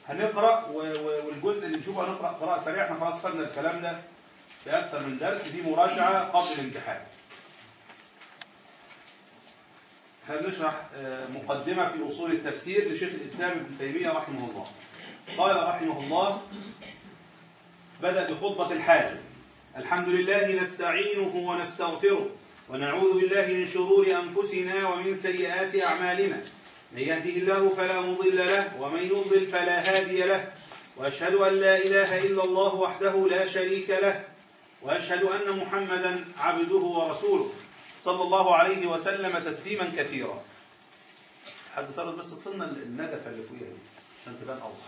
هنقرأ و- و- والجزء اللي نشوفه هنقرأ قراءة سريعة احنا خلاص خدنا الكلام ده في أكثر من درس دي مراجعة قبل الامتحان احنا بنشرح آه، مقدمة في أصول التفسير لشيخ الإسلام ابن تيمية رحمه الله قال رحمه الله بدأ بخطبة الحاجة الحمد لله نستعينه ونستغفره ونعوذ بالله من شرور أنفسنا ومن سيئات أعمالنا من يهده الله فلا مضل له ومن يضلل فلا هادي له وأشهد أن لا إله إلا الله وحده لا شريك له وأشهد أن محمدا عبده ورسوله صلى الله عليه وسلم تسليما كثيرا حد صارت بس تطفلنا النجفة اللي فوقيها دي عشان تبان أوضح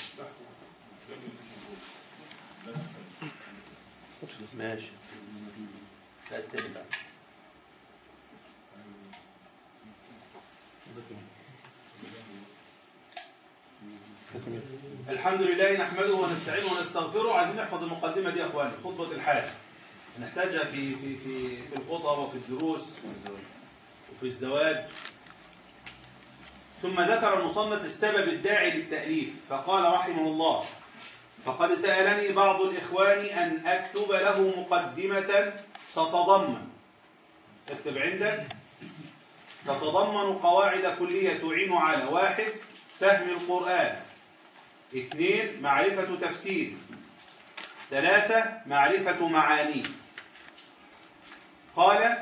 ماشي لا التاني بقى الحمد لله نحمده ونستعينه ونستغفره عايزين نحفظ المقدمة دي يا اخواني خطبة الحاجة نحتاجها في في في في الخطب وفي الدروس وفي الزواج ثم ذكر المصنف السبب الداعي للتأليف فقال رحمه الله فقد سألني بعض الإخوان أن أكتب له مقدمة تتضمن اكتب عندك تتضمن قواعد كلية تعين على واحد فهم القرآن اثنين معرفة تفسير ثلاثة معرفة معانيه قال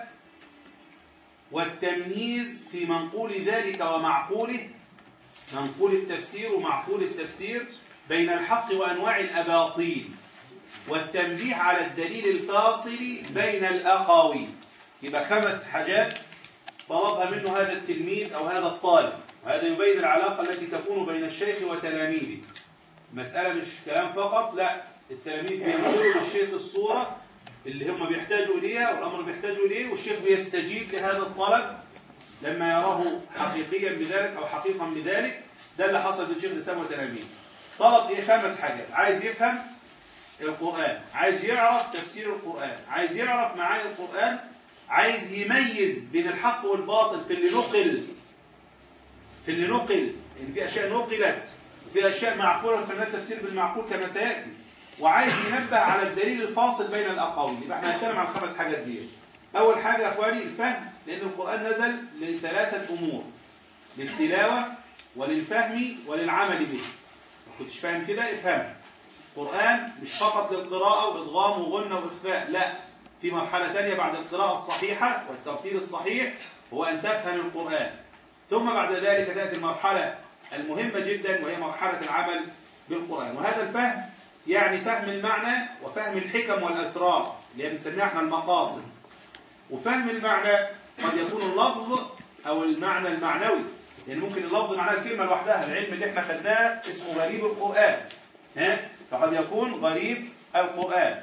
والتمييز في منقول ذلك ومعقوله منقول التفسير ومعقول التفسير بين الحق وأنواع الأباطيل والتنبيه على الدليل الفاصل بين الأقاويل يبقى خمس حاجات طلبها منه هذا التلميذ أو هذا الطالب وهذا يبين العلاقة التي تكون بين الشيخ وتلاميذه مسألة مش كلام فقط لا التلاميذ بينظروا للشيخ الصورة اللي هم بيحتاجوا إليها والأمر بيحتاجوا إليه والشيخ بيستجيب لهذا الطلب لما يراه حقيقيا بذلك أو حقيقا بذلك ده اللي حصل بين شيخ الإسلام وتلاميذه طلب إيه خمس حاجات عايز يفهم القرآن عايز يعرف تفسير القرآن عايز يعرف معاني القرآن عايز يميز بين الحق والباطل في اللي نقل في اللي نقل يعني في أشياء نقلت وفي أشياء معقولة سميناها التفسير بالمعقول كما سيأتي وعايز ينبه على الدليل الفاصل بين الأقاويل يبقى احنا هنتكلم عن الخمس حاجات دي أول حاجة يا أخواني الفهم لأن القرآن نزل لثلاثة أمور للتلاوة وللفهم وللعمل به ما كنتش فاهم كده افهم القرآن مش فقط للقراءة وإضغام وغنى وإخفاء لا في مرحلة تانية بعد القراءة الصحيحة والترتيب الصحيح هو أن تفهم القرآن ثم بعد ذلك تأتي المرحلة المهمة جدا وهي مرحلة العمل بالقرآن وهذا الفهم يعني فهم المعنى وفهم الحكم والأسرار اللي هي بنسميها احنا المقاصد وفهم المعنى قد يكون اللفظ أو المعنى المعنوي يعني ممكن اللفظ معناه الكلمة لوحدها العلم اللي احنا خدناه اسمه غريب القرآن ها فقد يكون غريب القرآن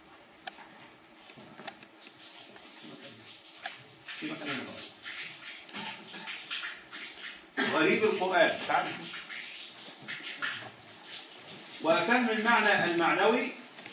في مثلا غريب القرآن تعال. وفهم المعنى المعنوي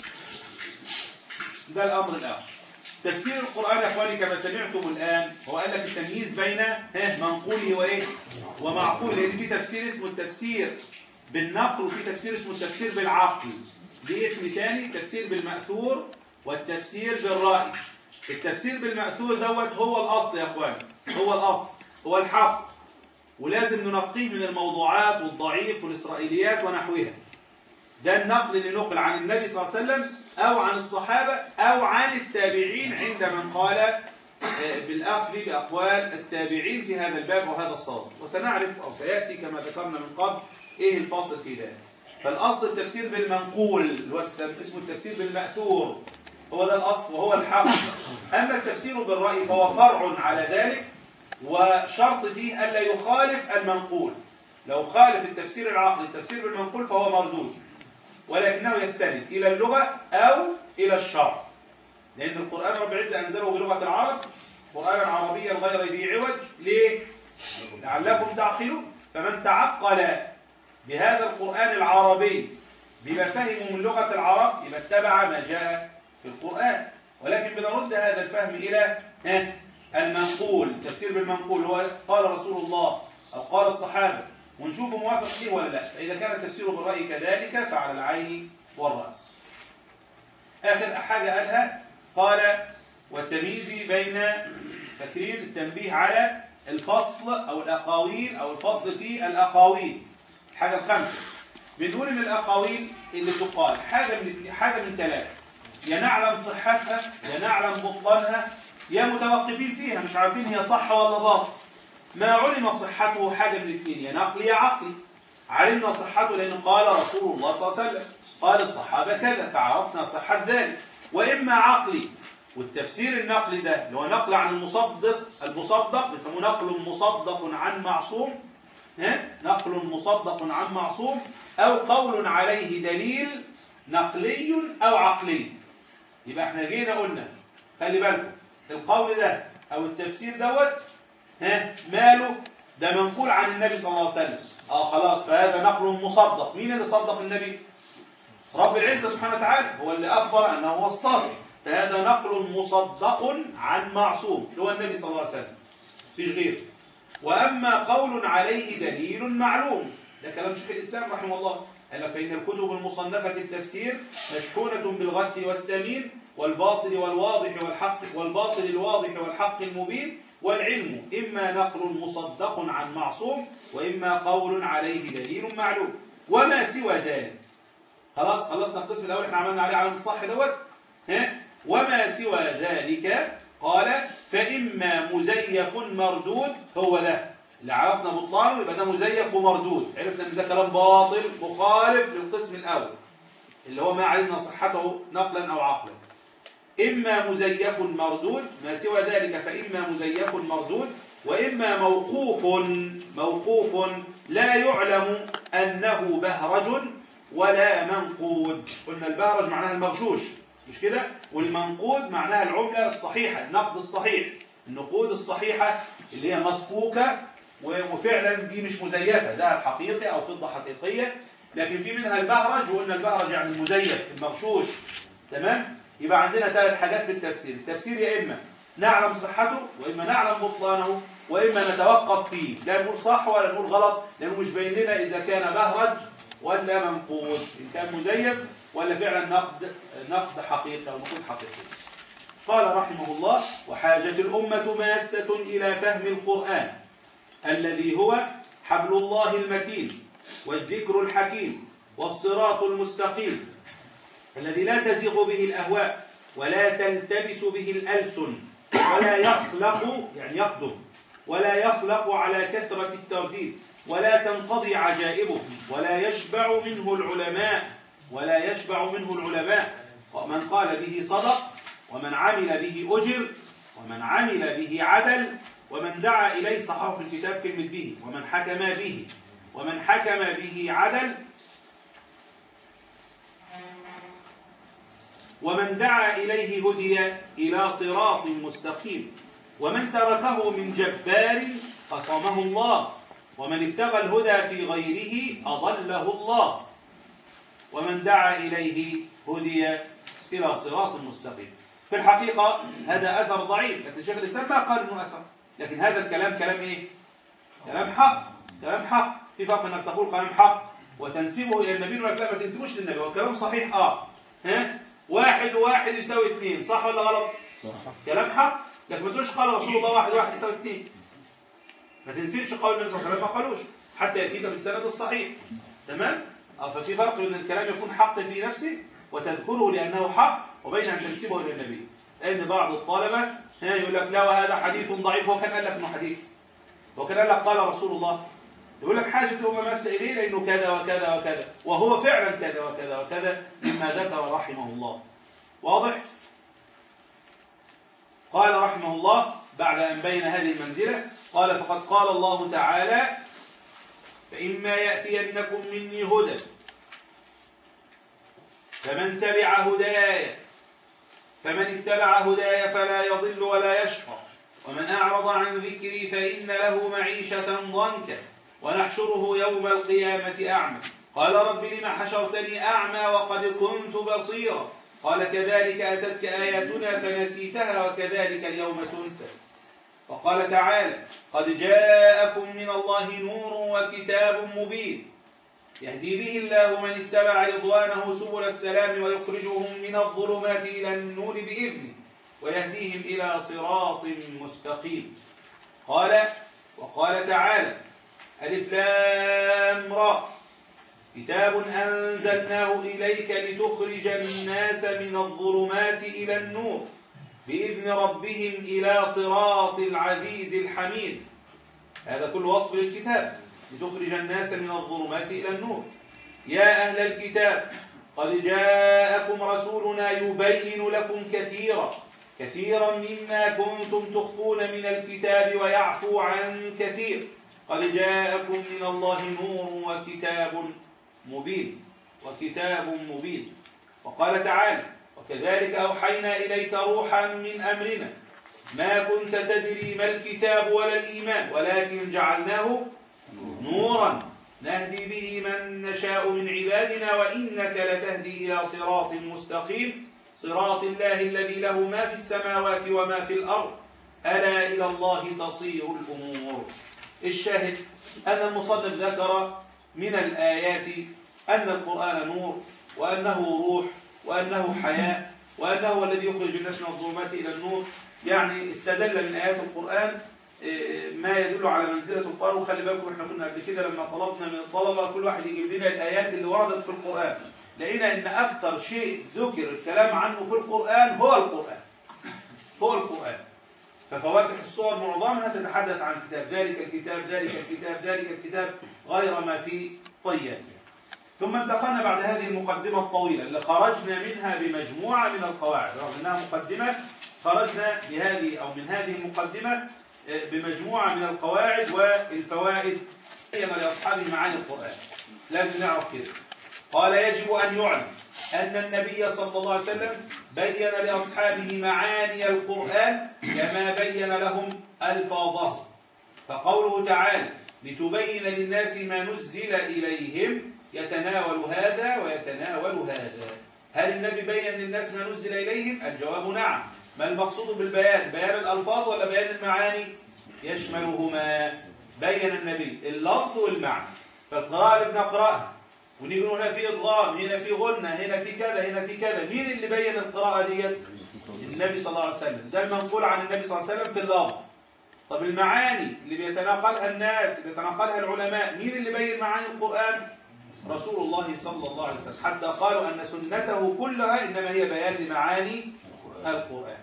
ده الأمر الآخر تفسير القرآن يا أخواني كما سمعتم الآن هو قال لك التمييز بين ها منقوله وإيه ومعقول لأن في تفسير اسمه التفسير بالنقل وفي تفسير اسمه التفسير بالعقل دي اسم تاني تفسير بالمأثور والتفسير بالرأي التفسير بالمأثور دوت هو الأصل يا أخواني هو الأصل هو الحق ولازم ننقيه من الموضوعات والضعيف والإسرائيليات ونحوها ده النقل اللي نقل عن النبي صلى الله عليه وسلم أو عن الصحابة أو عن التابعين عند من قال آه، بالأخذ بأقوال التابعين في هذا الباب وهذا الصوت وسنعرف أو سيأتي كما ذكرنا من قبل إيه الفاصل في ذلك فالأصل التفسير بالمنقول اللي هو السم- اسمه التفسير بالمأثور هو ده الأصل وهو الحق أما التفسير بالرأي فهو فرع على ذلك وشرط فيه ألا يخالف المنقول لو خالف التفسير العقلي التفسير بالمنقول فهو مردود ولكنه يستند إلى اللغة أو إلى الشرع لأن القرآن رب العزة أنزله بلغة العرب قرآنا عربيا غير ذي عوج ليه؟ لعلكم تعقلون فمن تعقل بهذا القرآن العربي بما فهموا من لغة العرب يبقى اتبع ما جاء في القرآن ولكن بنرد هذا الفهم إلى ها، المنقول التفسير بالمنقول هو قال رسول الله أو قال الصحابة ونشوفه موافق ليه ولا لا فإذا كان تفسيره بالرأي كذلك فعلى العين والرأس آخر حاجة قالها قال والتمييز بين فاكرين التنبيه على الفصل أو الأقاويل أو الفصل في الأقاويل الحاجة الخامسة بنقول إن الأقاويل اللي تقال حاجة من حاجة من ثلاثة يا نعلم صحتها يا نعلم بطلانها يا متوقفين فيها مش عارفين هي صح ولا باطل ما علم صحته حاجة من الاثنين يا نقلي يا عقلي علمنا صحته لأنه قال رسول الله صلى الله عليه وسلم قال الصحابة كذا فعرفنا صحة ذلك وإما عقلي والتفسير النقلي ده اللي هو نقل عن المصدق المصدق بيسموه نقل مصدق عن معصوم ها نقل مصدق عن معصوم أو قول عليه دليل نقلي أو عقلي يبقى احنا جينا قلنا خلي بالكم القول ده أو التفسير دوت ها ماله ده منقول عن النبي صلى الله عليه وسلم اه خلاص فهذا نقل مصدق مين اللي صدق النبي رب العزة سبحانه وتعالى هو اللي أخبر أنه هو الصادق فهذا نقل مصدق عن معصوم اللي هو النبي صلى الله عليه وسلم فيش غيره وأما قول عليه دليل معلوم ده كلام شيخ الإسلام رحمه الله قال لك فإن الكتب المصنفة في التفسير مشحونة بالغث والسمين والباطل والواضح والحق والباطل الواضح والحق المبين والعلم إما نقل مصدق عن معصوم وإما قول عليه دليل معلوم وما سوى ذلك خلاص خلصنا القسم الأول احنا عملنا عليه علم الصح دوت ها وما سوى ذلك قال فإما مزيف مردود هو ده اللي عرفنا بطلانه يبقى ده مزيف ومردود عرفنا ان ده كلام باطل مخالف للقسم الأول اللي هو ما علمنا صحته نقلا أو عقلا إما مزيف مردود ما سوى ذلك فإما مزيف مردود وإما موقوف موقوف لا يعلم أنه بهرج ولا منقود قلنا البهرج معناها المغشوش مش كده والمنقود معناها العملة الصحيحة النقد الصحيح النقود الصحيحة اللي هي مسكوكة وفعلا دي مش مزيفة ده حقيقي أو فضة حقيقية لكن في منها البهرج وقلنا البهرج يعني المزيف المغشوش تمام يبقى عندنا ثلاث حاجات في التفسير التفسير يا إما نعلم صحته وإما نعلم بطلانه وإما نتوقف فيه لا نقول صح ولا نقول غلط لأنه مش باين لنا إذا كان بهرج ولا منقود إن كان مزيف ولا فعلا نقد نقد حقيقة أو نقول حقيقي قال رحمه الله وحاجة الأمة ماسة إلى فهم القرآن الذي هو حبل الله المتين والذكر الحكيم والصراط المستقيم الذي لا تزيغ به الأهواء ولا تلتبس به الألسن ولا يخلق يعني يقدم ولا يخلق على كثرة الترديد ولا تنقضي عجائبه ولا يشبع منه العلماء ولا يشبع منه العلماء ومن قال به صدق ومن عمل به أجر ومن عمل به عدل ومن دعا إليه صححه في الكتاب كلمة به ومن حكم به ومن حكم به عدل ومن دعا إليه هدي إلى صراط مستقيم ومن تركه من جبار قصمه الله ومن ابتغى الهدى في غيره أضله الله ومن دعا إليه هدي إلى صراط مستقيم في الحقيقة هذا أثر ضعيف لكن شيخ الإسلام ما قال إنه أثر لكن هذا الكلام كلام إيه؟ كلام حق كلام حق في فرق أنك تقول كلام حق وتنسبه إلى النبي ولا ما تنسبوش للنبي هو كلام صحيح آه ها واحد وواحد يساوي اثنين صح ولا غلط؟ صح كلام حق لكن ما تقولش قال رسول الله واحد واحد يساوي اثنين ما تنسبش قول النبي صلى الله عليه وسلم ما قالوش حتى يأتيك بالسند الصحيح تمام؟ اه ففي فرق بين الكلام يكون حق في نفسه وتذكره لأنه حق وبين أن تنسبه إلى النبي لأن بعض الطلبة ها يقول لك لا وهذا حديث ضعيف هو كان قال لك انه حديث هو كان قال لك قال رسول الله يقول لك حاجة الأمة مس إليه لأنه كذا وكذا وكذا وهو فعلا كذا وكذا وكذا مما ذكر رحمه الله واضح؟ قال رحمه الله بعد أن بين هذه المنزلة قال فقد قال الله تعالى فإما يأتينكم مني هدى فمن تبع هداي فمن اتبع هداي فلا يضل ولا يشقى ومن أعرض عن ذكري فإن له معيشة ضنكا ونحشره يوم القيامة أعمى قال رب لم حشرتني أعمى وقد كنت بصيرا قال كذلك أتتك آياتنا فنسيتها وكذلك اليوم تنسى وقال تعالى قد جاءكم من الله نور وكتاب مبين يهدي به الله من اتبع رضوانه سبل السلام ويخرجهم من الظلمات إلى النور بإذنه ويهديهم إلى صراط مستقيم قال وقال تعالى ألف لام را كتاب أنزلناه إليك لتخرج الناس من الظلمات إلى النور بإذن ربهم إلى صراط العزيز الحميد هذا كل وصف للكتاب لتخرج الناس من الظلمات إلى النور يا أهل الكتاب قد جاءكم رسولنا يبين لكم كثيرا كثيرا مما كنتم تخفون من الكتاب ويعفو عن كثير قد جاءكم من الله نور وكتاب مبين وكتاب مبين وقال تعالى وكذلك أوحينا إليك روحا من أمرنا ما كنت تدري ما الكتاب ولا الإيمان ولكن جعلناه نورا نهدي به من نشاء من عبادنا وإنك لتهدي إلى صراط مستقيم صراط الله الذي له ما في السماوات وما في الأرض ألا إلى الله تصير الأمور الشاهد أن المصنف ذكر من الآيات أن القرآن نور وأنه روح وأنه حياة وأنه هو الذي يخرج الناس من الظلمات إلى النور يعني استدل من آيات القرآن إيه، ما يدل على منزلة القرآن وخلي بالكم احنا كنا قبل كده لما طلبنا من الطلبة كل واحد يجيب لنا الآيات اللي وردت في القرآن لقينا ان أكثر شيء ذكر الكلام عنه في القرآن هو القرآن هو القرآن ففواتح الصور معظمها تتحدث عن كتاب ذلك الكتاب ذلك الكتاب ذلك الكتاب غير ما في طياتها ثم انتقلنا بعد هذه المقدمة الطويلة اللي خرجنا منها بمجموعة من القواعد رغم أنها مقدمة خرجنا بهذه أو من هذه المقدمة آه، بمجموعة من القواعد والفوائد هي لأصحاب معاني القرآن لازم نعرف كده قال يجب أن يعلم أن النبي صلى الله عليه وسلم بين لأصحابه معاني القرآن كما بين لهم ألفاظه فقوله تعالى لتبين للناس ما نزل إليهم يتناول هذا ويتناول هذا هل النبي بين للناس ما نزل إليهم؟ الجواب نعم ما المقصود بالبيان؟ بيان الألفاظ ولا بيان المعاني؟ يشملهما بين النبي اللفظ والمعنى فالقراءة اللي بنقرأها ونيجي هنا في إضغام هنا في غنة هنا في كذا هنا في كذا مين اللي بين القراءة ديت؟ النبي صلى الله عليه وسلم ده المنقول عن النبي صلى الله عليه وسلم في اللفظ طب المعاني اللي بيتناقلها الناس اللي بيتناقلها العلماء مين اللي بين معاني القرآن؟ رسول الله صلى الله عليه وسلم حتى قالوا أن سنته كلها إنما هي بيان لمعاني القرآن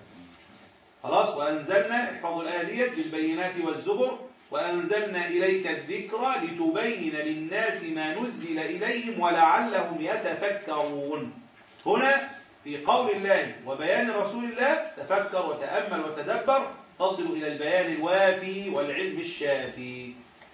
خلاص وأنزلنا احفظوا الآية ديت بالبينات والزبر وأنزلنا إليك الذكرى لتبين للناس ما نزل إليهم ولعلهم يتفكرون هنا في قول الله وبيان رسول الله تفكر وتأمل وتدبر تصل إلى البيان الوافي والعلم الشافي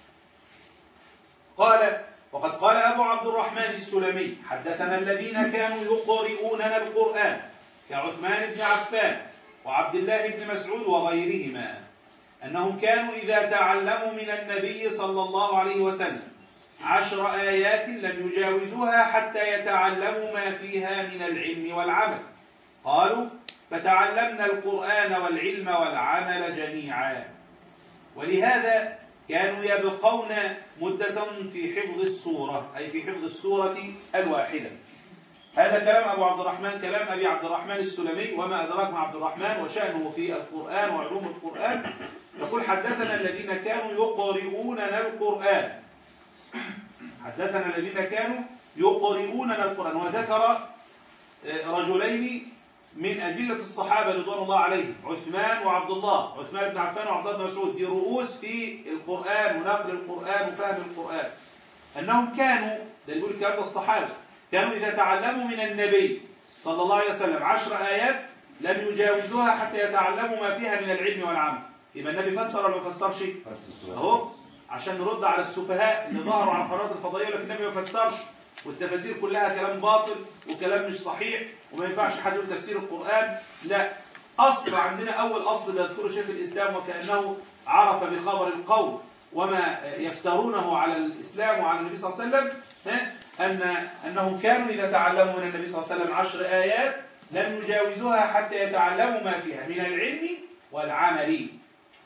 قال وقد قال أبو عبد الرحمن السلمي حدثنا الذين كانوا يقرؤوننا القرآن كعثمان بن عفان وعبد الله بن مسعود وغيرهما أنهم كانوا إذا تعلموا من النبي صلى الله عليه وسلم عشر آيات لم يجاوزوها حتى يتعلموا ما فيها من العلم والعمل قالوا فتعلمنا القرآن والعلم والعمل جميعا ولهذا كانوا يبقون مدة في حفظ السورة أي في حفظ السورة الواحدة هذا كلام أبو عبد الرحمن كلام أبي عبد الرحمن السلمي وما أدراك مع عبد الرحمن وشأنه في القرآن وعلوم القرآن يقول حدثنا الذين كانوا يقرؤوننا القرآن حدثنا الذين كانوا يقرؤوننا القرآن وذكر آه، رجلين من أدلة الصحابة رضوان الله عليهم عثمان وعبد الله عثمان بن عفان وعبد الله بن مسعود دي رؤوس في القرآن ونقل القرآن وفهم القرآن أنهم كانوا ده يقول الكلام ده الصحابة كانوا إذا تعلموا من النبي صلى الله عليه وسلم عشر آيات لم يجاوزوها حتى يتعلموا ما فيها من العلم والعمل يبقى النبي فسر ولا ما فسرش؟ أهو عشان نرد على السفهاء اللي ظهروا على القنوات الفضائية لكن النبي ما فسرش والتفاسير كلها كلام باطل وكلام مش صحيح وما ينفعش حد يقول تفسير القرآن لا أصل عندنا أول أصل بيذكره شيخ الإسلام وكأنه عرف بخبر القوم وما يفترونه على الإسلام وعلى النبي صلى الله عليه وسلم أن أنهم كانوا إذا تعلموا من النبي صلى الله عليه وسلم عشر آيات لم يجاوزوها حتى يتعلموا ما فيها من العلم والعمل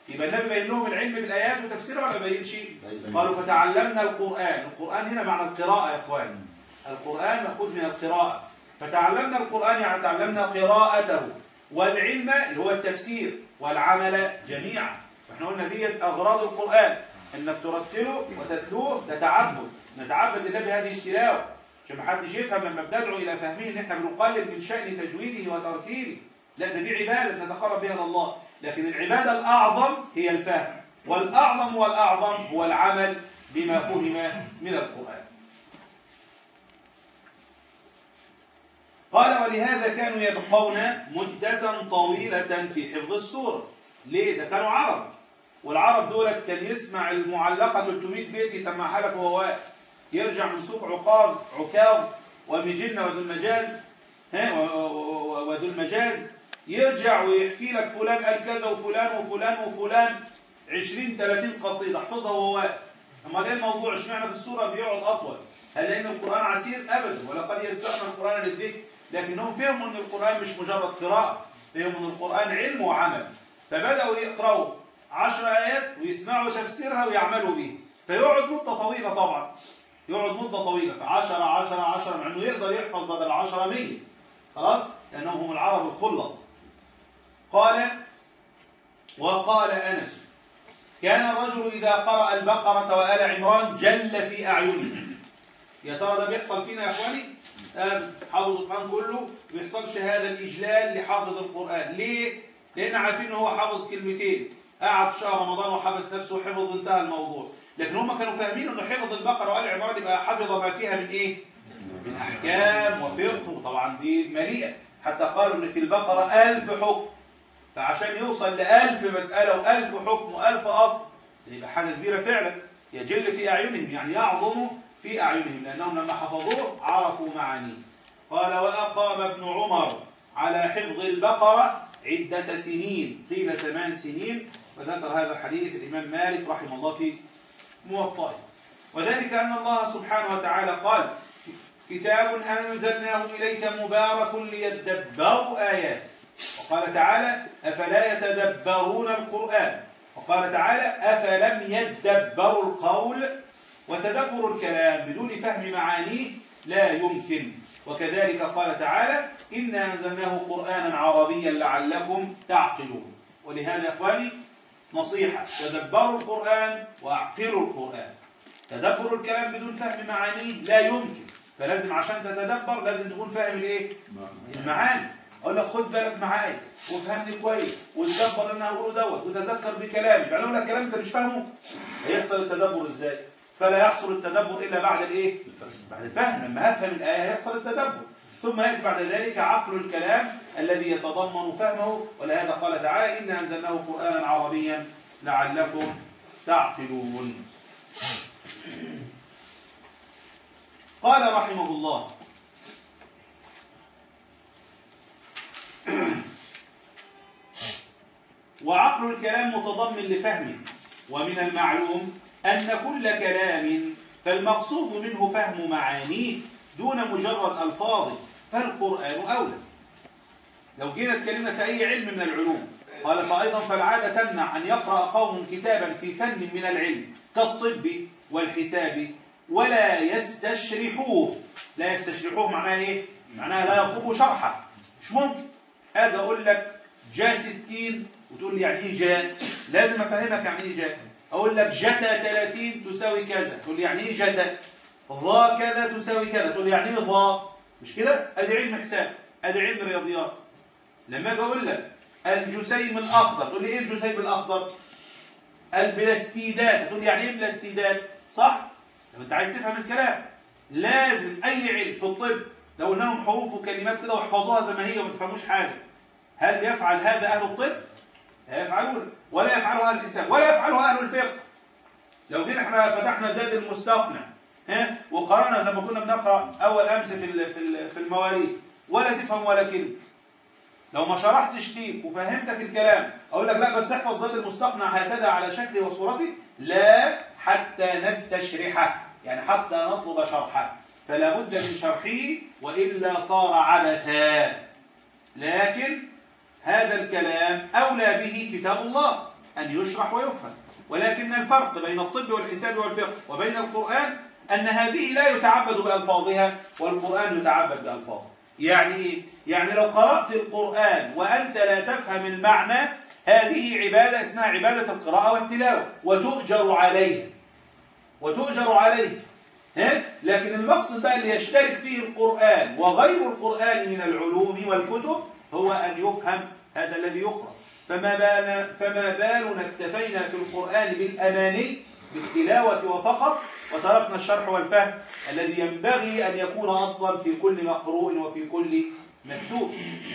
يبقى النبي بين لهم العلم بالآيات وتفسيرها ولا بينش قالوا فتعلمنا القرآن القرآن هنا معنى القراءة يا إخواني القرآن مأخوذ من القراءة فتعلمنا القرآن يعني تعلمنا قراءته والعلم اللي هو التفسير والعمل جميعا احنا قلنا ديت أغراض القرآن انك ترتله وتتلوه ده تعبد نتعبد لله بهذه التلاوة عشان ما حدش يفهم لما بندعو الى فهمه ان احنا بنقلل من شأن تجويده وترتيله لا ده دي عبادة نتقرب بها الى الله لكن العبادة الأعظم هي الفهم والأعظم والأعظم هو العمل بما فهم من القرآن قال ولهذا كانوا يبقون مدة طويلة في حفظ السورة ليه؟ ده كانوا عرب والعرب دولت كان يسمع المعلقة 300 بيت يسمعها لك وهو واقف يرجع من سوق عقاب عكاظ ومجنة وذو المجاز ها وذو المجاز يرجع ويحكي لك فلان قال كذا وفلان وفلان وفلان 20 30 قصيدة احفظها وهو واقف اما ايه الموضوع اشمعنى في السورة بيقعد اطول هل لان القرآن عسير ابدا ولقد يسرنا القرآن للذكر لكنهم فهموا ان القرآن مش مجرد قراءة فهموا ان القرآن علم وعمل فبدأوا يقرأوا عشر آيات ويسمعوا تفسيرها ويعملوا به فيقعد مدة طويلة طبعا يقعد مدة طويلة فعشرة عشرة عشرة مع انه يقدر يحفظ بدل عشرة مية خلاص لأنهم هم العرب الخلص قال وقال أنس كان الرجل إذا قرأ البقرة وآل عمران جل في أعينه يا ترى ده بيحصل فينا يا إخواني حافظ القرآن كله بيحصلش هذا الإجلال لحافظ القرآن ليه؟ لأن عارفين إن هو حافظ كلمتين قعد في شهر رمضان وحبس نفسه وحفظ انتهى الموضوع لكن هم كانوا فاهمين انه حفظ البقره وال عمران يبقى حفظ ما فيها من ايه من احكام وفقه وطبعا دي مليئه حتى قالوا ان في البقره ألف حكم فعشان يوصل لألف مسألة وألف حكم وألف أصل يبقى حاجة كبيرة فعلا يجل في أعينهم يعني يعظم في أعينهم لأنهم لما حفظوه عرفوا معانيه قال وأقام ابن عمر على حفظ البقرة عدة سنين قيل ثمان سنين وذكر هذا الحديث الإمام مالك رحمه الله في موطئه وذلك أن الله سبحانه وتعالى قال كتاب أنزلناه إليك مبارك ليدبروا آيات وقال تعالى أفلا يتدبرون القرآن وقال تعالى أفلم يدبروا القول وتدبر الكلام بدون فهم معانيه لا يمكن وكذلك قال تعالى إنا أنزلناه قرآنا عربيا لعلكم تعقلون ولهذا يا إخواني نصيحة تدبروا القرآن وأعقلوا القرآن تدبر الكلام بدون فهم معانيه لا يمكن فلازم عشان تتدبر لازم تكون فاهم الايه المعاني اقول لك خد بالك معايا وافهمني كويس وتدبر اللي انا هقوله دوت وتذكر بكلامي يعني لو لك كلام انت مش فاهمه هيحصل التدبر ازاي فلا يحصل التدبر الا بعد الايه بعد الفهم لما افهم الايه هيحصل التدبر ثم ياتي بعد ذلك عقل الكلام الذي يتضمن فهمه ولهذا قال تعالى انا انزلناه قرانا عربيا لعلكم تعقلون قال رحمه الله وعقل الكلام متضمن لفهمه ومن المعلوم أن كل كلام فالمقصود منه فهم معانيه دون مجرد ألفاظه فالقرآن أولى لو جينا اتكلمنا في أي علم من العلوم قال فأيضا فالعادة تمنع أن يقرأ قوم كتابا في فن من العلم كالطب والحساب ولا يستشرحوه لا يستشرحوه معناها ايه معناها لا يطلبوا شرحا مش ممكن اجي اقول لك جا 60 وتقول لي يعني ايه جا لازم افهمك يعني ايه جا اقول لك جتا 30 تساوي كذا تقول لي يعني ايه جتا ضا كذا تساوي كذا تقول لي يعني ايه ضا مش كده ادي علم حساب ادي علم رياضيات لما اجي اقول لك الجسيم الاخضر تقول لي ايه الجسيم الاخضر البلاستيدات تقول لي يعني ايه بلاستيدات صح لو انت عايز تفهم الكلام لازم اي علم في الطب لو قلنا لهم حروف وكلمات كده واحفظوها زي ما هي وما تفهموش حاجه هل يفعل هذا اهل الطب لا يفعلون ولا يفعله اهل الحساب ولا يفعله اهل الفقه لو جينا احنا فتحنا زاد المستقنع ها وقرانا زي ما كنا بنقرا اول امس في في المواريث ولا تفهم ولا كلمه لو ما شرحتش ليك وفهمتك الكلام اقول لك لا بس احفظ زاد المستقنع هكذا على شكله وصورته لا حتى نستشرحه يعني حتى نطلب شرحه فلا بد من شرحه والا صار عبثا لكن هذا الكلام اولى به كتاب الله أن يشرح ويفهم ولكن الفرق بين الطب والحساب والفقه وبين القرآن أن هذه لا يتعبد بألفاظها والقرآن يتعبد بألفاظه يعني إيه؟ يعني لو قرأت القرآن وأنت لا تفهم المعنى هذه عبادة اسمها عبادة القراءة والتلاوة وتؤجر عليها وتؤجر عليه ها؟ لكن المقصد بقى اللي يشترك فيه القرآن وغير القرآن من العلوم والكتب هو أن يفهم هذا الذي يقرأ فما بال فما بالنا اكتفينا في القرآن بالأماني بالتلاوة وفقط وتركنا الشرح والفهم الذي ينبغي أن يكون أصلا في كل مقروء وفي كل مكتوب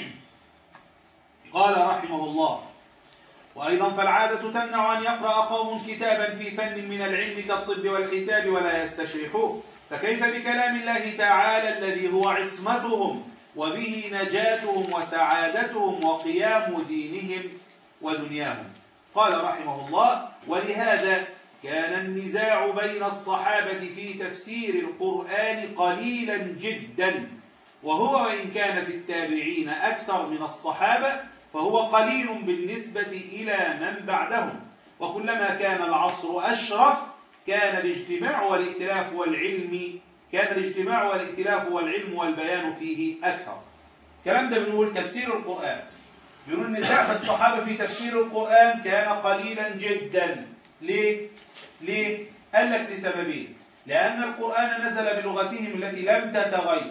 قال رحمه الله وأيضا فالعادة تمنع أن يقرأ قوم كتابا في فن من العلم كالطب والحساب ولا يستشرحوه فكيف بكلام الله تعالى الذي هو عصمتهم وبه نجاتهم وسعادتهم وقيام دينهم ودنياهم قال رحمه الله ولهذا كان النزاع بين الصحابة في تفسير القرآن قليلا جدا وهو وإن كان في التابعين أكثر من الصحابة فهو قليل بالنسبة إلى من بعدهم وكلما كان العصر أشرف كان الاجتماع والائتلاف والعلم كان الاجتماع والائتلاف والعلم والبيان فيه أكثر كلام ده بنقول تفسير القرآن بيقول النزاع الصحابة في تفسير القرآن كان قليلا جدا ليه؟ ليه؟ قال لك لسببين لأن القرآن نزل بلغتهم التي لم تتغير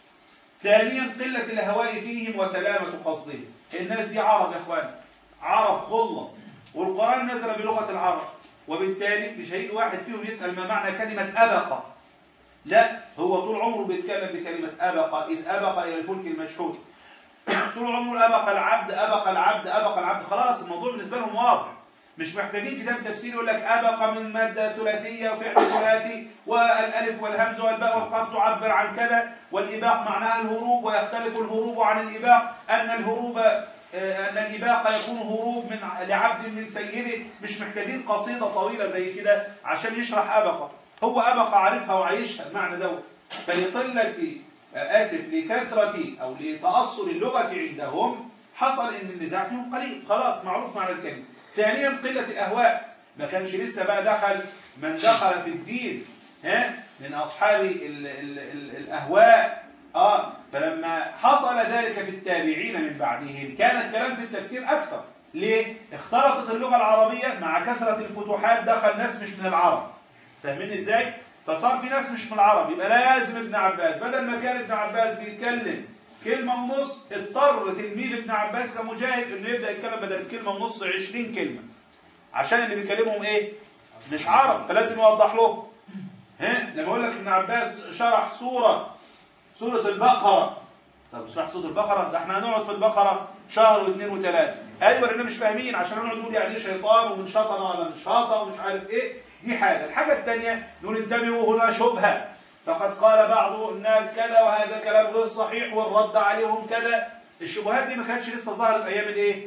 ثانيا قلة الهواء فيهم وسلامة قصدهم الناس دي عرب يا اخوان عرب خلص والقرآن نزل بلغة العرب وبالتالي مش هيجي واحد فيهم يسأل ما معنى كلمة أبقى لا هو طول عمره بيتكلم بكلمة أبقى إذ أبقى إلى الفلك المشحون طول عمره أبقى العبد أبقى العبد أبقى العبد خلاص الموضوع بالنسبة لهم واضح مش محتاجين كتاب تفسير يقول لك أبقى من مادة ثلاثية وفعل ثلاثي والألف والهمز والباء والقاف تعبر عن كذا والإباق معناها الهروب ويختلف الهروب عن الإباق أن الهروب أن الإباق يكون هروب من لعبد من سيده مش محتاجين قصيدة طويلة زي كده عشان يشرح أبقى هو أبقى عارفها وعايشها المعنى دوت فلقلة آسف لكثرة أو لتأصل اللغة عندهم حصل إن النزاع فيهم قليل خلاص معروف معنى الكلمة ثانيا قلة الأهواء ما كانش لسه بقى دخل من دخل في الدين ها من أصحاب ال ال ال الأهواء آه فلما حصل ذلك في التابعين من بعدهم كان الكلام في التفسير أكثر ليه؟ اختلطت اللغة العربية مع كثرة الفتوحات دخل ناس مش من العرب فاهمين ازاي؟ فصار في ناس مش من العرب يبقى لازم ابن عباس بدل ما كان ابن عباس بيتكلم كلمة ونص اضطر تلميذ ابن عباس كمجاهد انه يبدأ يتكلم بدل الكلمة ونص 20 كلمة عشان اللي بيكلمهم ايه؟ مش عرب فلازم يوضح لهم ها لما اقول لك ابن عباس شرح سورة سورة البقرة طب شرح سورة البقرة ده احنا هنقعد في البقرة شهر واثنين وثلاثة ايوه لان مش فاهمين عشان نقعد نقول يعني ايه شيطان ومن شطن ولا من شاطة ومش عارف ايه دي حاجة الحاجة الثانية نقول انتبهوا هنا شبهة فقد قال بعض الناس كذا وهذا كلام غير صحيح والرد عليهم كذا الشبهات دي ما كانتش لسه ظهرت ايام الايه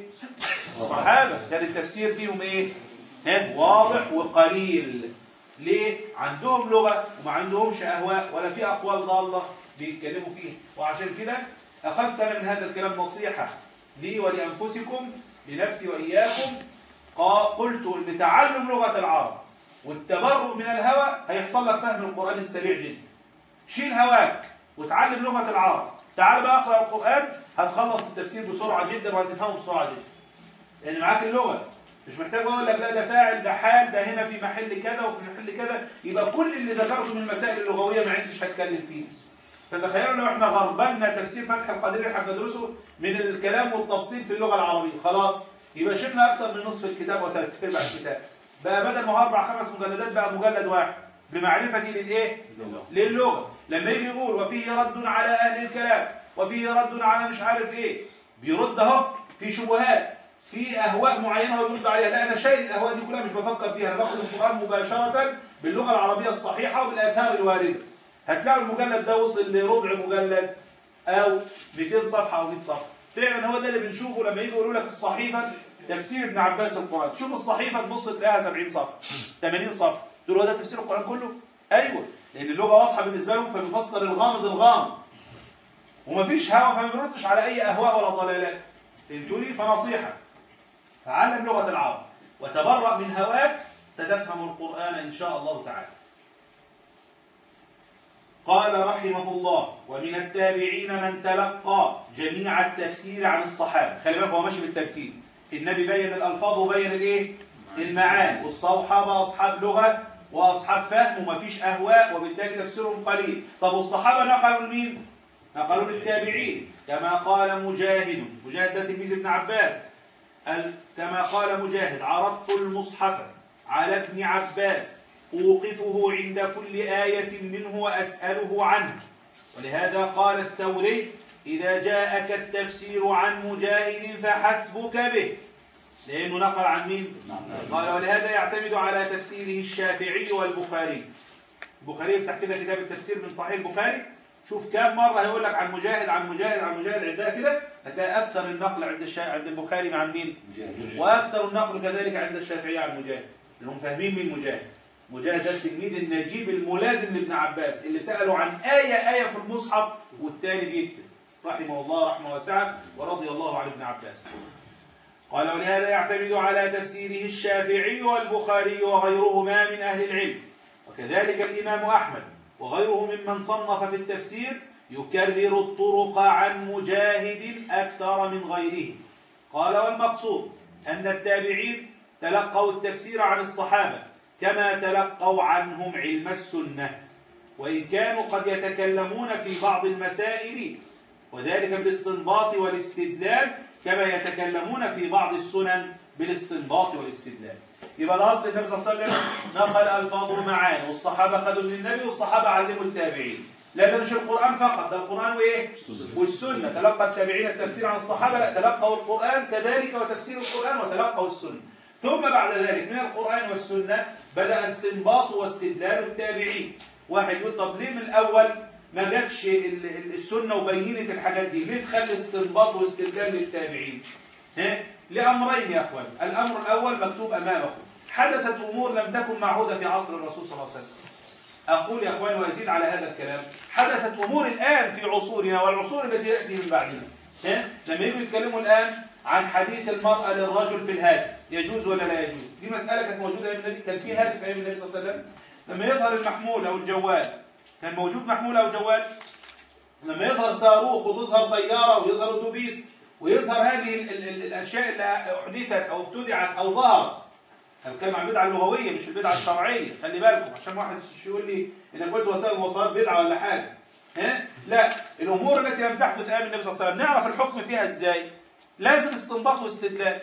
الصحابة كان التفسير فيهم ايه ها واضح وقليل ليه عندهم لغة وما عندهمش اهواء ولا في اقوال ضالة بيتكلموا فيها وعشان كده اخذت انا من هذا الكلام نصيحة لي ولانفسكم لنفسي واياكم قلت ان تعلم لغة العرب والتبرؤ من الهوى هيحصل لك فهم القرآن السريع جدا شيل هواك وتعلم لغة العرب تعال بقى اقرأ القرآن هتخلص التفسير بسرعة جدا وهتفهمه بسرعة جدا لأن معاك اللغة مش محتاج اقول لك لا ده فاعل ده حال ده هنا في محل كذا وفي محل كذا يبقى كل اللي ذكرته من المسائل اللغوية ما عنديش هتكلم فيه فتخيلوا لو احنا غربلنا تفسير فتح القدير اللي احنا بندرسه من الكلام والتفصيل في اللغة العربية خلاص يبقى شلنا اكثر من نصف الكتاب وثلاث ارباع الكتاب بقى بدل ما هو اربع خمس مجلدات بقى مجلد واحد بمعرفتي للايه للغه لما يجي يقول وفيه رد على اهل الكلام وفيه رد على مش عارف ايه بيرد اهو في شبهات في اهواء معينه هو بيرد عليها لا انا شايل الاهواء دي كلها مش بفكر فيها انا باخد القران مباشره باللغه العربيه الصحيحه وبالاثار الوارده هتلاقوا المجلد ده وصل لربع مجلد او 200 صفحه او 100 صفحه فعلا هو ده اللي بنشوفه لما يجي يقولوا لك الصحيفه تفسير ابن عباس القرآن شوف الصحيفة تبص تلاقيها 70 صفحة 80 صفحة تقول هو ده تفسير القرآن كله أيوة لأن اللغة واضحة بالنسبة لهم فبيفسر الغامض الغامض ومفيش هوا فما بيردش على أي أهواء ولا ضلالات فهمتوني فنصيحة تعلم لغة العرب وتبرأ من هواك ستفهم القرآن إن شاء الله تعالى قال رحمه الله ومن التابعين من تلقى جميع التفسير عن الصحابة خلي بالك هو ماشي بالترتيب النبي بين الألفاظ وبين الايه المعاني والصحابة أصحاب لغة وأصحاب فهم ومفيش أهواء وبالتالي تفسيرهم قليل طب والصحابة نقلوا لمين؟ نقلوا للتابعين كما قال مجاهد مجاهد ده تلميذ ابن عباس كما قال مجاهد عرضت المصحف على ابن عباس أوقفه عند كل آية منه وأسأله عنه ولهذا قال الثوري إذا جاءك التفسير عن مجاهد فحسبك به لأنه نقل عن مين؟ قال ولهذا يعتمد على تفسيره الشافعي والبخاري البخاري يفتح كده كتاب التفسير من صحيح البخاري شوف كم مرة هيقول لك عن مجاهد عن مجاهد عن مجاهد عندها كده هتلاقي أكثر النقل عند الشا... عند البخاري عن مين؟ مجاهد. وأكثر النقل كذلك عند الشافعي عن مجاهد لأنهم فاهمين مين مجاهد مجاهد التلميذ النجيب الملازم لابن عباس اللي سألوا عن آية آية في المصحف والتاني بيكتب رحمه الله رحمه واسعة ورضي الله عن ابن عباس قال ولهذا يعتمد على تفسيره الشافعي والبخاري وغيرهما من أهل العلم وكذلك الإمام أحمد وغيره ممن صنف في التفسير يكرر الطرق عن مجاهد أكثر من غيره قال والمقصود أن التابعين تلقوا التفسير عن الصحابة كما تلقوا عنهم علم السنة وإن كانوا قد يتكلمون في بعض المسائل وذلك بالاستنباط والاستدلال كما يتكلمون في بعض السنن بالاستنباط والاستدلال يبقى الاصل النبي صلى الله عليه وسلم نقل الفاظه معاه والصحابه خدوا من النبي والصحابه علموا التابعين لا ده مش القران فقط ده القران وايه والسنه تلقى التابعين التفسير عن الصحابه لا تلقوا القران كذلك وتفسير القران وتلقوا السنه ثم بعد ذلك من القران والسنه بدا استنباط واستدلال التابعين واحد يقول طب ليه من الاول ما جاتش السنه وبينت الحاجات دي ليه تخلي استنباط واستدلال للتابعين ها لامرين يا اخوان الامر الاول مكتوب امامكم حدثت امور لم تكن معهوده في عصر الرسول صلى الله عليه وسلم اقول يا اخوان وازيد على هذا الكلام حدثت امور الان في عصورنا والعصور التي تاتي من بعدنا ها لما يجوا يتكلموا الان عن حديث المراه للرجل في الهاتف يجوز ولا لا يجوز دي مساله كانت موجوده ايام النبي كان في هاتف ايام النبي صلى الله عليه وسلم لما يظهر المحمول او الجوال كان موجود محمول او جوال لما يظهر صاروخ وتظهر طياره ويظهر اتوبيس ويظهر هذه ال ال ال الاشياء اللي احدثت او ابتدعت او ظهرت الكلمه عن البدعه اللغويه مش البدعه الشرعيه خلي بالكم عشان واحد يقول لي ان قلت وسائل المواصلات بدعه ولا حاجه ها لا الامور التي لم تحدث ايام النبي صلى الله عليه وسلم نعرف الحكم فيها ازاي لازم استنباط واستدلال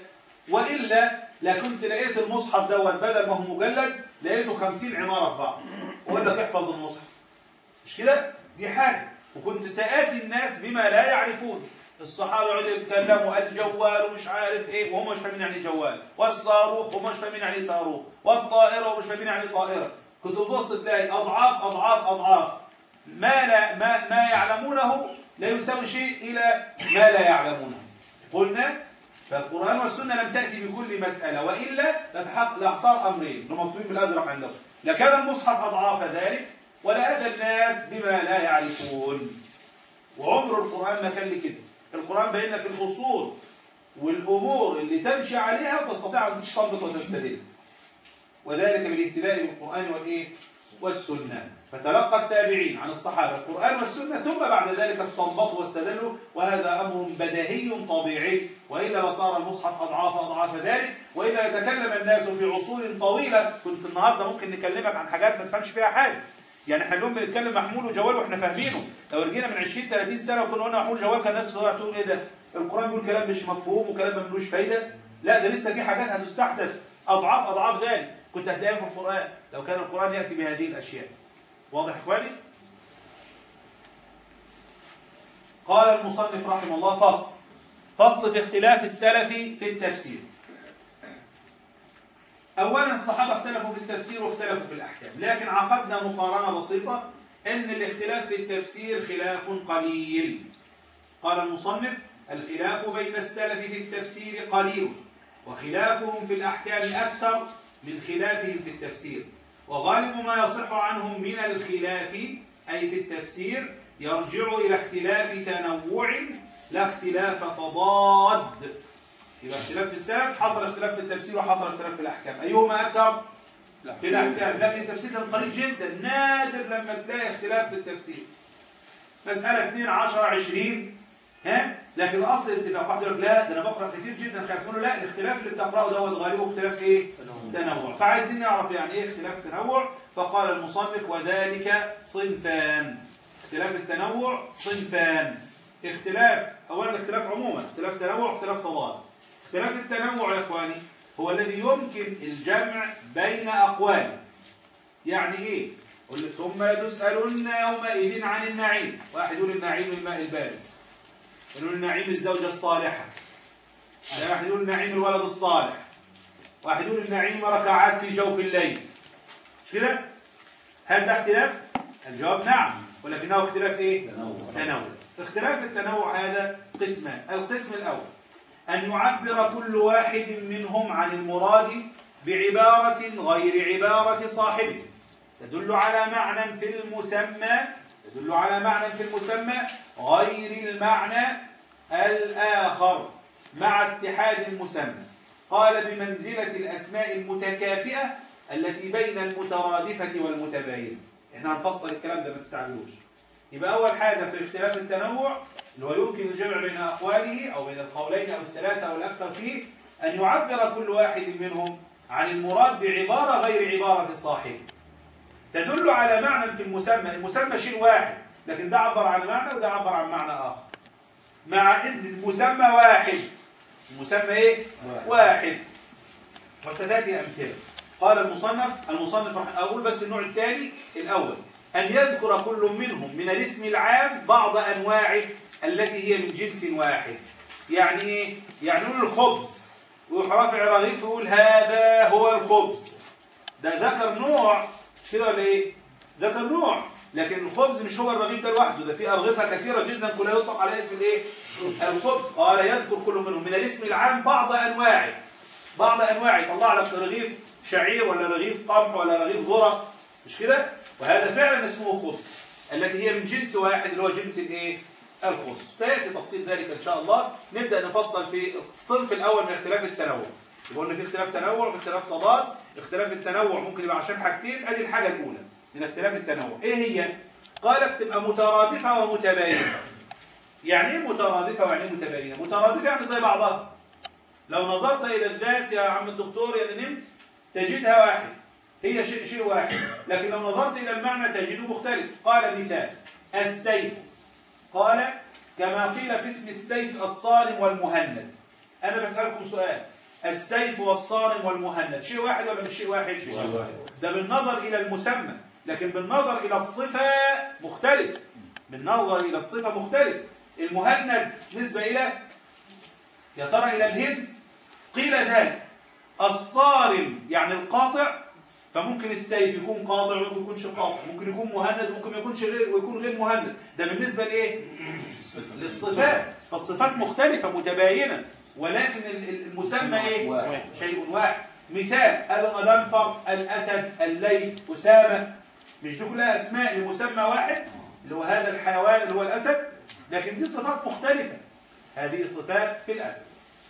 والا لكنت لقيت المصحف دوت بدل ما هو مجلد لقيته 50 عماره في بعض وقال لك احفظ المصحف مش كده دي حاجه وكنت سآتي الناس بما لا يعرفون الصحابه يقعدوا يتكلموا الجوال ومش عارف ايه وهم مش فاهمين يعني جوال والصاروخ وهم مش فاهمين يعني صاروخ والطائره ومش فاهمين يعني طائره كنت تبص تلاقي اضعاف اضعاف اضعاف ما لا ما ما يعلمونه لا يساوي شيء الى ما لا يعلمونه قلنا فالقرآن والسنة لم تأتي بكل مسألة وإلا لحصار أمرين هم مكتوبين بالأزرق عندهم لكان المصحف أضعاف ذلك ولا أتى الناس بما لا يعرفون وعمر القرآن ما كان لكده القرآن بين لك الأصول والأمور اللي تمشي عليها وتستطيع أن تستنبط وتستدل وذلك بالاهتداء بالقرآن والإيه؟ والسنة فتلقى التابعين عن الصحابة القرآن والسنة ثم بعد ذلك استنبطوا واستدلوا وهذا أمر بديهي طبيعي وإلا لصار المصحف أضعاف أضعاف ذلك وإلا يتكلم الناس في عصور طويلة كنت النهاردة ممكن نكلمك عن حاجات ما تفهمش فيها حاجة يعني احنا اليوم بنتكلم محمول وجوال واحنا فاهمينه لو رجينا من 20 30 سنه وكنا قلنا محمول جوال كان الناس تقول ايه ده القران بيقول كلام مش مفهوم وكلام ملوش فايده لا ده لسه في حاجات هتستحدث اضعاف اضعاف ذلك كنت هتلاقيها في القران لو كان القران ياتي بهذه الاشياء واضح اخواني قال المصنف رحمه الله فصل فصل في اختلاف السلف في التفسير أولا الصحابة اختلفوا في التفسير واختلفوا في الأحكام لكن عقدنا مقارنة بسيطة أن الاختلاف في التفسير خلاف قليل قال المصنف الخلاف بين السلف في التفسير قليل وخلافهم في الأحكام أكثر من خلافهم في التفسير وغالب ما يصح عنهم من الخلاف أي في التفسير يرجع إلى اختلاف تنوع لا اختلاف تضاد يبقى اختلاف في السند حصل اختلاف في التفسير وحصل اختلاف في الاحكام ايهما اكثر في الاحكام لكن التفسير كان قليل جدا نادر لما تلاقي اختلاف في التفسير مساله 2 10 20 ها لكن الاصل الاتفاق واحد يقول لك لا ده انا بقرا كتير جدا خايف يقول له لا الاختلاف اللي بتقراه دوت غالبه اختلاف ايه تنوع فعايزين نعرف يعني ايه اختلاف تنوع فقال المصنف وذلك صنفان اختلاف التنوع صنفان اختلاف اولا الاختلاف عموما اختلاف تنوع واختلاف تضاد اختلاف التنوع يا اخواني هو الذي يمكن الجمع بين اقوال يعني ايه قل ثم لتسالن يومئذ عن النعيم واحد يقول النعيم الماء البارد يقول النعيم الزوجه الصالحه واحد يقول النعيم الولد الصالح واحد يقول النعيم ركعات في جوف الليل مش كده هل ده اختلاف الجواب نعم ولكنه اختلاف ايه تنوع اختلاف التنوع هذا قسمان القسم الاول ان يعبر كل واحد منهم عن المراد بعباره غير عباره صاحبه تدل على معنى في المسمى تدل على معنى في المسمى غير المعنى الآخر مع اتحاد المسمى قال بمنزلة الأسماء المتكافئة التي بين المترادفة والمتباينة احنا هنفصل الكلام ده ما تستعجلوش يبقى أول حاجة في اختلاف التنوع اللي هو يمكن الجمع بين أقواله أو بين القولين أو الثلاثة أو الأكثر فيه أن يعبر كل واحد منهم عن المراد بعبارة غير عبارة الصاحب تدل على معنى في المسمى المسمى شيء واحد لكن ده عبر عن معنى وده عبر عن معنى آخر مع ان المسمى واحد المسمى ايه واحد وستاتي امثله قال المصنف المصنف راح اقول بس النوع الثاني الاول ان يذكر كل منهم من الاسم العام بعض انواعه التي هي من جنس واحد يعني ايه يعني نقول الخبز ويروح رافع رغيف يقول هذا هو الخبز ده ذكر نوع مش كده ولا ايه ذكر نوع لكن الخبز مش هو الرغيف ده لوحده ده في ارغفه كثيره جدا كلها يطلق على اسم الايه الخبز قال يذكر كل منهم من الاسم العام بعض انواعه بعض انواعه يطلع لك رغيف شعير ولا رغيف قمح ولا رغيف ذره مش كده وهذا فعلا اسمه خبز التي هي من جنس واحد اللي هو جنس الايه الخبز سياتي تفصيل ذلك ان شاء الله نبدا نفصل في الصنف الاول من اختلاف التنوع يبقى قلنا في اختلاف تنوع وفي اختلاف تضاد اختلاف التنوع ممكن يبقى عشان حاجتين ادي الحاجه الاولى من اختلاف التنوع ايه هي قالت تبقى مترادفه ومتباينه يعني ايه مترادفه ويعني ايه متباينه مترادفه يعني زي بعضها لو نظرت الى الذات يا عم الدكتور يا اللي نمت تجدها واحد هي شيء شيء واحد لكن لو نظرت الى المعنى تجده مختلف قال مثال السيف قال كما قيل في اسم السيف الصارم والمهند انا بسالكم سؤال السيف والصارم والمهند شيء واحد ولا مش شيء واحد شيء واحد ده بالنظر الى المسمى لكن بالنظر الى الصفه مختلف بالنظر الى الصفه مختلف المهند نسبه الى يا ترى الى الهند قيل ذلك الصارم يعني القاطع فممكن السيف يكون قاطع وممكن يكونش قاطع ممكن يكون مهند وممكن ما يكونش غير ويكون غير مهند ده بالنسبه لايه للصفات فالصفات مختلفه متباينه ولكن المسمى ايه شيء واحد مثال الغضنفر الاسد الليث اسامه مش دي كلها اسماء لمسمى واحد اللي هو هذا الحيوان اللي هو الاسد لكن دي صفات مختلفه هذه صفات في الاسد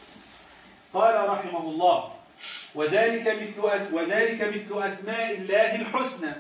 قال رحمه الله وذلك مثل أس وذلك مثل أسماء الله الحسنى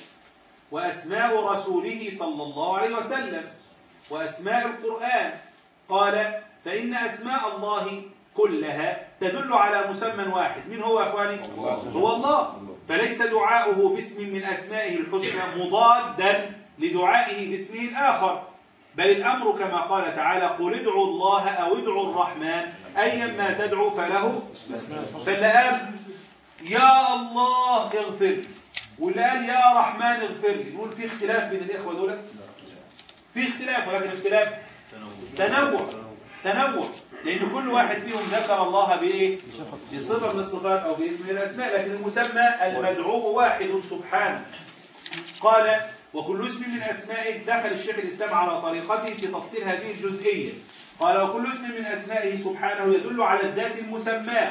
وأسماء رسوله صلى الله عليه وسلم وأسماء القرآن قال فإن أسماء الله كلها تدل على مسمى واحد من هو يا أخواني؟ هو الله فليس دعاؤه باسم من أسمائه الحسنى مضادا لدعائه باسمه الآخر بل الأمر كما قال تعالى قل ادعوا الله أو ادعوا الرحمن أيا ما تدعو فله فاللي قال يا الله اغفر لي واللي قال يا رحمن اغفر لي نقول في اختلاف بين الإخوة دول في اختلاف ولكن اختلاف تنوع تنوع لأن كل واحد فيهم ذكر الله بإيه؟ بصفة من الصفات أو باسم من الأسماء لكن المسمى المدعو واحد سبحانه قال وكل اسم من أسمائه دخل الشيخ الإسلام على طريقته في تفصيل هذه الجزئية قال وكل اسم من أسمائه سبحانه يدل على الذات المسماة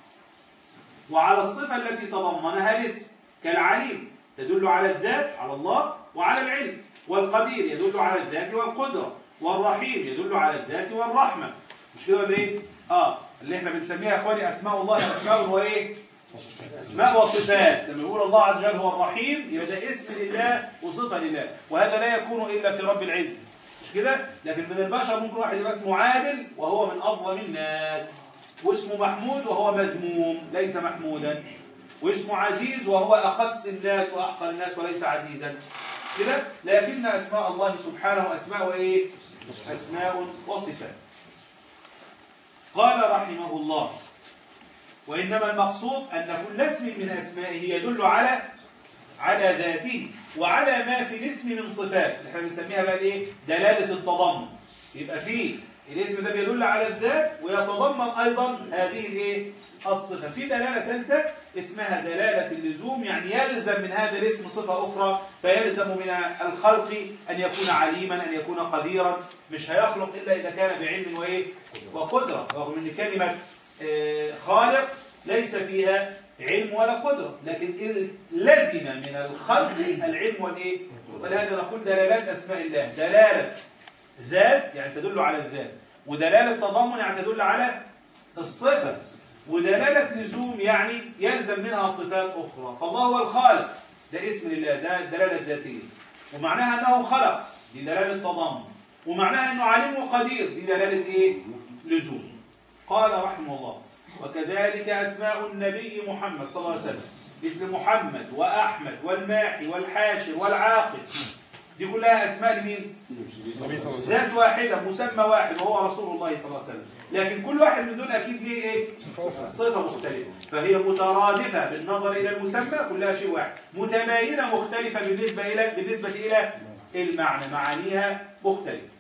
وعلى الصفة التي تضمنها الاسم كالعليم تدل على الذات على الله وعلى العلم والقدير يدل على الذات والقدرة والرحيم يدل على الذات والرحمة مش كده ولا ايه؟ اه اللي احنا بنسميها يا اخواني اسماء الله اسماء وايه اسماء وصفات لما يقول الله عز وجل هو الرحيم يبقى ده اسم لله وصفه لله وهذا لا يكون الا في رب العزه مش كده لكن من البشر ممكن واحد يبقى اسمه عادل وهو من افضل الناس واسمه محمود وهو مذموم ليس محمودا واسمه عزيز وهو اخس الناس واحقر الناس وليس عزيزا كده لكن اسماء الله سبحانه اسماء وايه اسماء وصفات قال رحمه الله وإنما المقصود أن كل اسم من أسمائه يدل على على ذاته وعلى ما في الاسم من صفات احنا بنسميها بقى ايه دلالة التضمن يبقى فيه الاسم ده بيدل على الذات ويتضمن أيضا هذه الايه الصفة في دلالة ثالثة اسمها دلالة اللزوم يعني يلزم من هذا الاسم صفة أخرى فيلزم من الخلق أن يكون عليما أن يكون قديرا مش هيخلق إلا إذا كان بعلم وإيه وقدرة رغم أن كلمة آه، خالق ليس فيها علم ولا قدرة لكن لزم من الخلق العلم والإيه ولهذا نقول دلالات أسماء الله دلالة ذات يعني تدل على الذات ودلالة تضمن يعني تدل على الصفة ودلالة لزوم يعني يلزم منها صفات أخرى فالله هو الخالق ده اسم لله ده دلالة ذاتية ومعناها أنه خلق دي دلالة تضمن ومعناها أنه عليم وقدير دي دلالة إيه؟ لزوم قال رحمه الله وكذلك أسماء النبي محمد صلى الله عليه وسلم مثل محمد وأحمد والماحي والحاشر والعاقل دي كلها أسماء لمين؟ ذات واحدة مسمى واحد وهو رسول الله صلى الله عليه وسلم لكن كل واحد من دول أكيد ليه إيه؟ صفة مختلفة فهي مترادفة بالنظر إلى المسمى كلها شيء واحد متباينة مختلفة بالنسبة إلى بالنسبة إلى المعنى معانيها مختلفة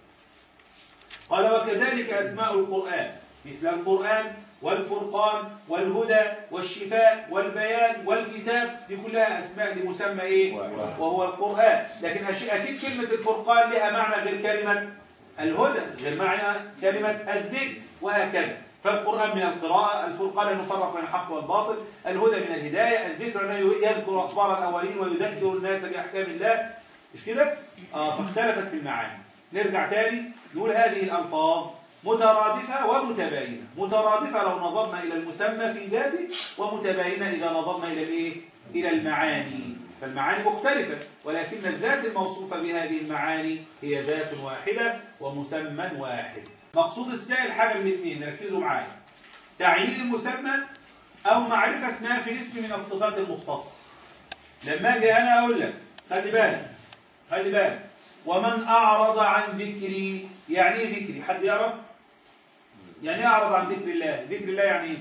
قال وكذلك أسماء القرآن مثل القرآن والفرقان والهدى والشفاء والبيان والكتاب دي كلها أسماء لمسمى إيه؟ وهو القرآن لكن أكيد كلمة الفرقان لها معنى غير كلمة الهدى غير معنى كلمة الذكر وهكذا فالقرآن من القراءة الفرقان أن نفرق بين الحق والباطل الهدى من الهداية الذكر أنه يذكر أخبار الأولين ويذكر الناس بأحكام الله مش كده؟ آه فاختلفت في المعاني نرجع تاني نقول هذه الألفاظ مترادفة ومتباينة مترادفة لو نظرنا إلى المسمى في ذاته ومتباينة إذا نظرنا إلى الإيه؟ إلى المعاني فالمعاني مختلفة ولكن الذات الموصوفة بهذه المعاني هي ذات واحدة ومسمى واحد مقصود السائل حاجة من اثنين ركزوا معايا تعيين المسمى أو معرفة ما في الاسم من الصفات المختصة لما أجي أنا أقول لك خلي بالك خلي بالك ومن أعرض عن ذكري يعني إيه ذكري حد يعرف يعني أعرض عن ذكر الله ذكر الله يعني إيه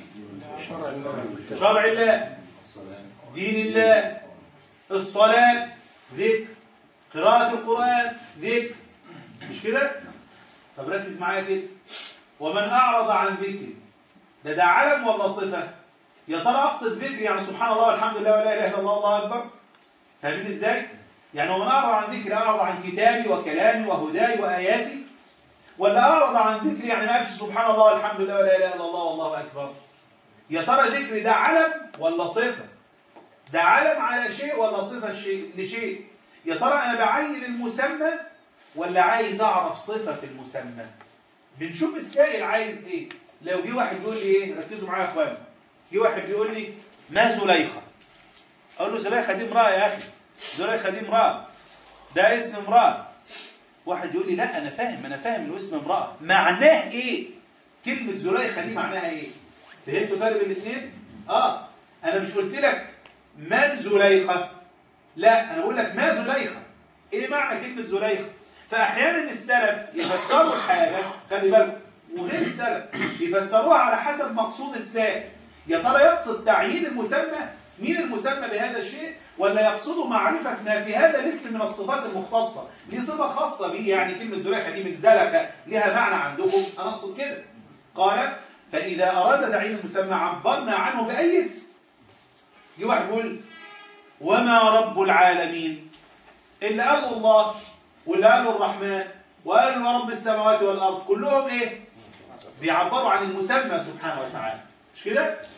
شرع الله دين الله الصلاة ذكر قراءة القرآن ذكر مش كده طب ركز معايا كده ومن أعرض عن ذكري ده ده علم ولا صفة يا ترى أقصد ذكر يعني سبحان الله والحمد لله ولا إله إلا الله الله أكبر فاهمين إزاي يعني ومن أعرض عن ذكري أعرض عن كتابي وكلامي وهداي وآياتي ولا أعرض عن ذكري يعني ما أكش سبحان الله والحمد لله ولا إله إلا الله والله أكبر يا ترى ذكري ده علم ولا صفة ده علم على شيء ولا صفة شيء لشيء يا ترى أنا بعين المسمى ولا عايز أعرف صفة المسمى بنشوف السائل عايز إيه لو جه واحد بيقول لي إيه ركزوا معايا يا إخوان جه واحد بيقول لي ما زليخة أقول له زليخة دي امرأة يا أخي زليخة دي امرأة ده اسم امرأة واحد يقول لي لا أنا فاهم أنا فاهم إنه اسم امرأة معناه إيه كلمة زليخة دي معناها إيه فهمتوا فرق بين الاثنين آه أنا مش قلت لك من زليخة لا أنا بقول لك ما زليخة إيه معنى كلمة زليخة فأحيانا السلف يفسروا الحاجة خلي بالك وغير السلف يفسروها على حسب مقصود السائل يا ترى يقصد تعيين المسمى مين المسمى بهذا الشيء ولا يقصد معرفة ما في هذا الاسم من الصفات المختصة دي صفة خاصة به يعني كلمة زليخة دي من زلخة لها معنى عندكم أنا أقصد كده قال فإذا أراد تعيين المسمى عبرنا عنه بأي اسم جه واحد يقول وما رب العالمين اللي قاله الله واللي قاله الرحمن وقالوا رب السماوات والأرض كلهم إيه بيعبروا عن المسمى سبحانه وتعالى مش كده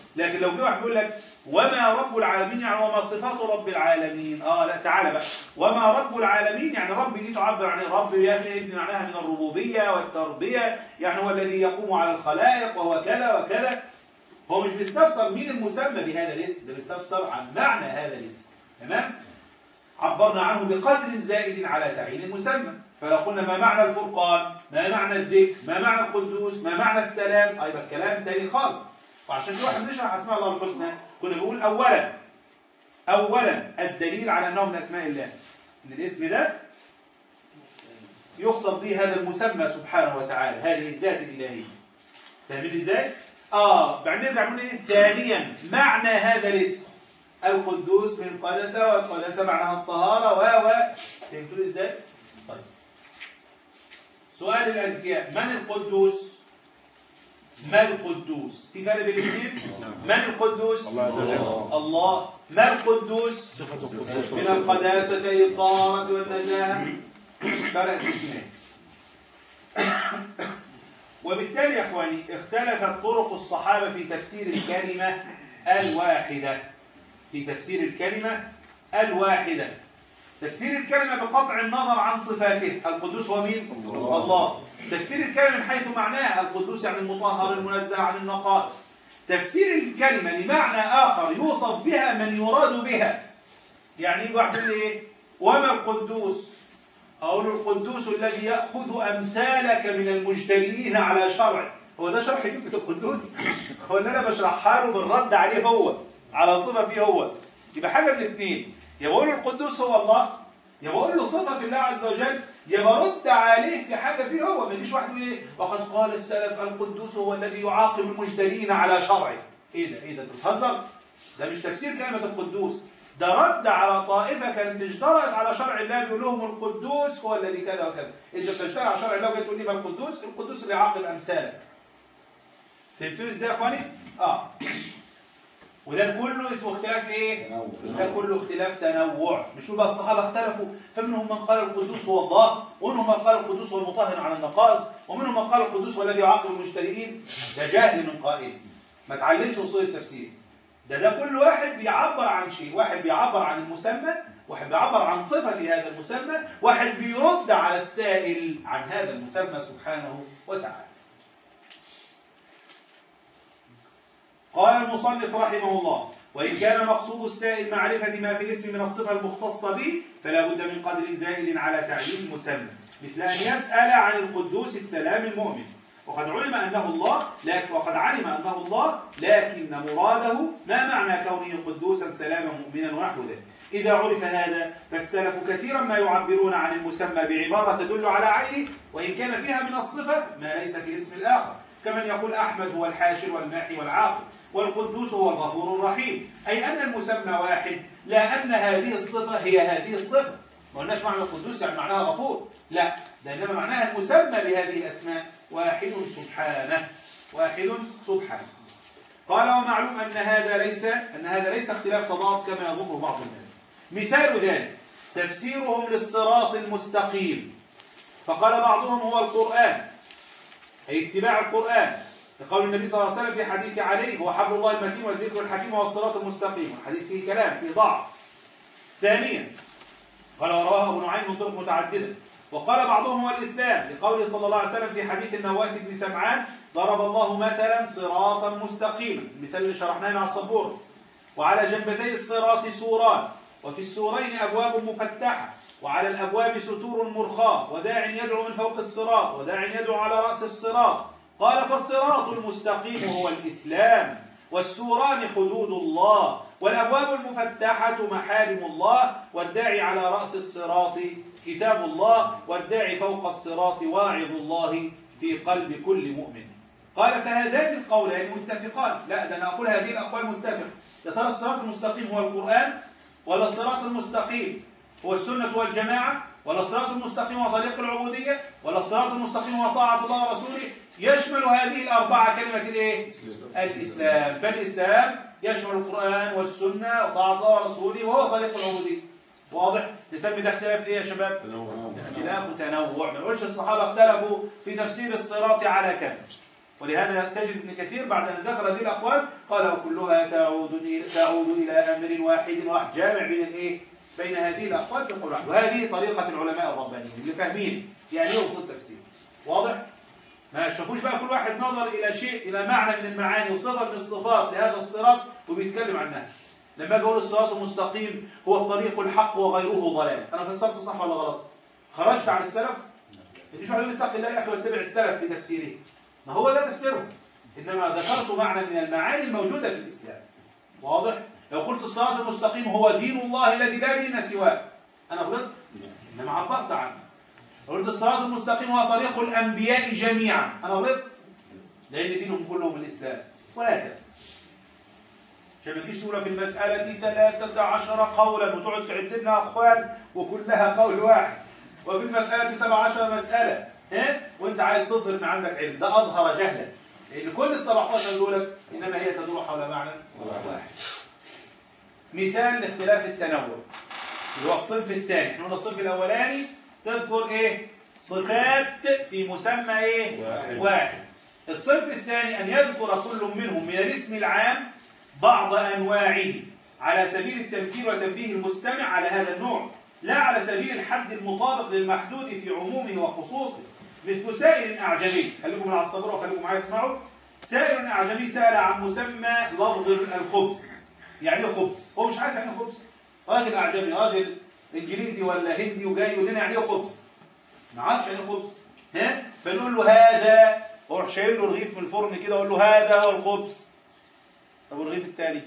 لكن لو جه واحد بيقول لك وما رب العالمين يعني وما صفات رب العالمين اه لا تعالى بقى وما رب العالمين يعني رب دي تعبر عن رب ابن معناها من الربوبيه والتربيه يعني هو الذي يقوم على الخلائق وهو كذا وكذا هو مش بيستفسر مين المسمى بهذا الاسم ده بيستفسر عن معنى هذا الاسم تمام عبرنا عنه بقدر زائد على تعيين المسمى فلو قلنا ما معنى الفرقان ما معنى الذكر ما معنى القدوس ما معنى السلام هيبقى الكلام تاني خالص وعشان كده احنا بنشرح اسماء الله الحسنى كنا بنقول اولا اولا الدليل على انه من اسماء الله ان الاسم ده يقصد به هذا المسمى سبحانه وتعالى هذه الذات الالهيه فاهمين ازاي اه بعدين نرجع نقول ايه ثانيا معنى هذا الاسم القدوس من قدس والقدس معناها الطهاره و و فهمتوا ازاي طيب سؤال الانبياء من القدوس ما القدوس في فرق بين الاثنين من القدوس الله عز وجل الله ما القدوس صفة القدوس من القداسة الطهارة والنزاهة فرق الاثنين وبالتالي يا اخواني اختلفت طرق الصحابة في تفسير الكلمة الواحدة في تفسير الكلمة الواحدة تفسير الكلمة بقطع النظر عن صفاته القدوس هو مين؟ الله. الله تفسير الكلمة من حيث معناها القدوس يعني المطهر المنزه عن النقائص تفسير الكلمة لمعنى آخر يوصف بها من يراد بها يعني يجي واحد يقول ايه وما القدوس أقول القدوس الذي يأخذ أمثالك من المجترئين على شرع هو ده شرح كلمة القدوس هو اللي أنا بشرحها له بالرد عليه هو على صفة فيه هو يبقى حاجة من الاثنين يا بقول له القدوس هو الله يا بقول له صفة في الله عز وجل يا برد عليه في حاجة فيه هو ما يجيش واحد يقول ايه وقد قال السلف القدوس هو الذي يعاقب المجترئين على شرعه ايه ده ايه ده انت بتهزر ده مش تفسير كلمة القدوس ده رد على طائفة كانت اجترأت على شرع الله بيقول لهم القدوس هو الذي كذا وكذا انت بتجترأ على شرع الله وجاي تقول لي ما القدوس القدوس اللي يعاقب امثالك فهمتوني ازاي يا اخواني اه وده كله اسمه اختلاف ايه ده كله اختلاف تنوع مش نقول بقى الصحابه اختلفوا فمنهم من قال القدوس هو الله ومنهم من قال القدوس هو المطهر عن النقائص ومنهم من قال القدوس هو الذي يعاقب المجترئين ده جهل من قائل ما تعلمش اصول التفسير ده ده كل واحد بيعبر عن شيء واحد بيعبر عن المسمى واحد بيعبر عن صفة هذا المسمى واحد بيرد على السائل عن هذا المسمى سبحانه وتعالى قال المصنف رحمه الله وإن كان مقصود السائل معرفة ما في الاسم من الصفة المختصة به فلا بد من قدر زائد على تعيين المسمى مثل أن يسأل عن القدوس السلام المؤمن وقد علم أنه الله لكن وقد علم أنه الله لكن مراده ما معنى كونه قدوسا سلاما مؤمنا ونحو ذلك إذا عرف هذا فالسلف كثيرا ما يعبرون عن المسمى بعبارة تدل على عينه وإن كان فيها من الصفة ما ليس في الاسم الآخر كمن يقول أحمد هو الحاشر والماحي والعاقل والقدوس هو الغفور الرحيم أي أن المسمى واحد لا أن هذه الصفة هي هذه الصفة ما قلناش معنى القدوس يعني معناها غفور لا ده إنما معناها المسمى بهذه الأسماء واحد سبحانه واحد سبحانه قال ومعلوم أن هذا ليس أن هذا ليس اختلاف تضاد كما يظنه بعض الناس مثال ذلك تفسيرهم للصراط المستقيم فقال بعضهم هو القرآن أي اتباع القرآن لقول النبي صلى الله عليه وسلم في حديث عليه هو حبل الله المتين والذكر الحكيم والصراط المستقيم الحديث فيه كلام فيه ضعف ثانيا قال ورواه ابو نعيم من طرق متعدده وقال بعضهم هو الاسلام لقوله صلى الله عليه وسلم في حديث النواس بن سمعان ضرب الله مثلا صراطا مستقيما المثال اللي شرحناه على السبوره وعلى جنبتي الصراط سوران وفي السورين ابواب مفتحه وعلى الابواب ستور مرخاه وداع يدعو من فوق الصراط وداع يدعو على راس الصراط قال فالصراط المستقيم هو الاسلام والسوران حدود الله والابواب المفتحه محارم الله والداعي على راس الصراط كتاب الله والداعي فوق الصراط واعظ الله في قلب كل مؤمن قال فهذان القولان متفقان لا ده انا اقول هذه الاقوال متفقه يا ترى الصراط المستقيم هو القران ولا الصراط المستقيم هو السنه والجماعه ولا الصراط المستقيم هو طريق العبوديه ولا الصراط المستقيم هو طاعه الله ورسوله يشمل هذه الاربعه كلمه الايه الاسلام فالاسلام يشمل القران والسنه وطاعه الله ورسوله وهو طريق العبوديه واضح نسمي ده اختلاف ايه يا شباب اختلاف تنوع ما نقولش الصحابه اختلفوا في تفسير الصراط على كذا ولهذا تجد ابن كثير بعد أن ذكر هذه الأقوال قال وكلها تعود إلى تعود إلى أمر واحد واحد جامع بين الإيه؟ بين هذه الأقوال في القرآن وهذه طريقة العلماء الربانيين اللي فاهمين يعني ايه أصول تفسير واضح؟ ما يشوفوش بقى كل واحد نظر إلى شيء إلى معنى من المعاني وصفة من الصفات لهذا الصراط وبيتكلم عنها لما أجي أقول الصراط المستقيم هو الطريق الحق وغيره ضلال أنا فسرت صح ولا غلط؟ خرجت عن السلف؟ مفيش واحد يقول اتق الله يا أخي واتبع السلف في تفسيره ما هو ده تفسيره إنما ذكرت معنى من المعاني الموجودة في الإسلام واضح؟ لو قلت الصراط المستقيم هو دين الله الذي لا دين سواه أنا غلطت؟ إنما عبرت عنه لو قلت الصراط المستقيم هو طريق الأنبياء جميعا أنا غلطت؟ لأن دينهم كلهم الإسلام وهكذا عشان ما تجيش تقول في المسألة ثلاثة عشر قولا وتقعد تعد لنا أقوال وكلها قول واحد وفي المسألة سبع عشر مسألة ها وانت عايز تظهر ان عندك علم ده اظهر جهلا لان كل ال 17 دولت انما هي تدور حول معنى واحد مثال لاختلاف التنوع اللي هو الصنف الثاني احنا قلنا الصنف الاولاني تذكر ايه صفات في مسمى ايه واحد. واحد الصنف الثاني ان يذكر كل منهم من الاسم العام بعض انواعه على سبيل التمثيل وتنبيه المستمع على هذا النوع لا على سبيل الحد المطابق للمحدود في عمومه وخصوصه مثل سائل أعجمي خليكم على الصبر وخليكم معايا اسمعوا سائل أعجمي سأل عن مسمى لفظ الخبز يعني ايه خبز هو مش عارف يعني ايه خبز راجل أعجمي راجل إنجليزي ولا هندي وجاي يقول لنا يعني ايه خبز ما عارفش يعني ايه خبز ها فنقول له هذا واروح شايل له رغيف من الفرن كده اقول له هذا هو الخبز طب والرغيف الثاني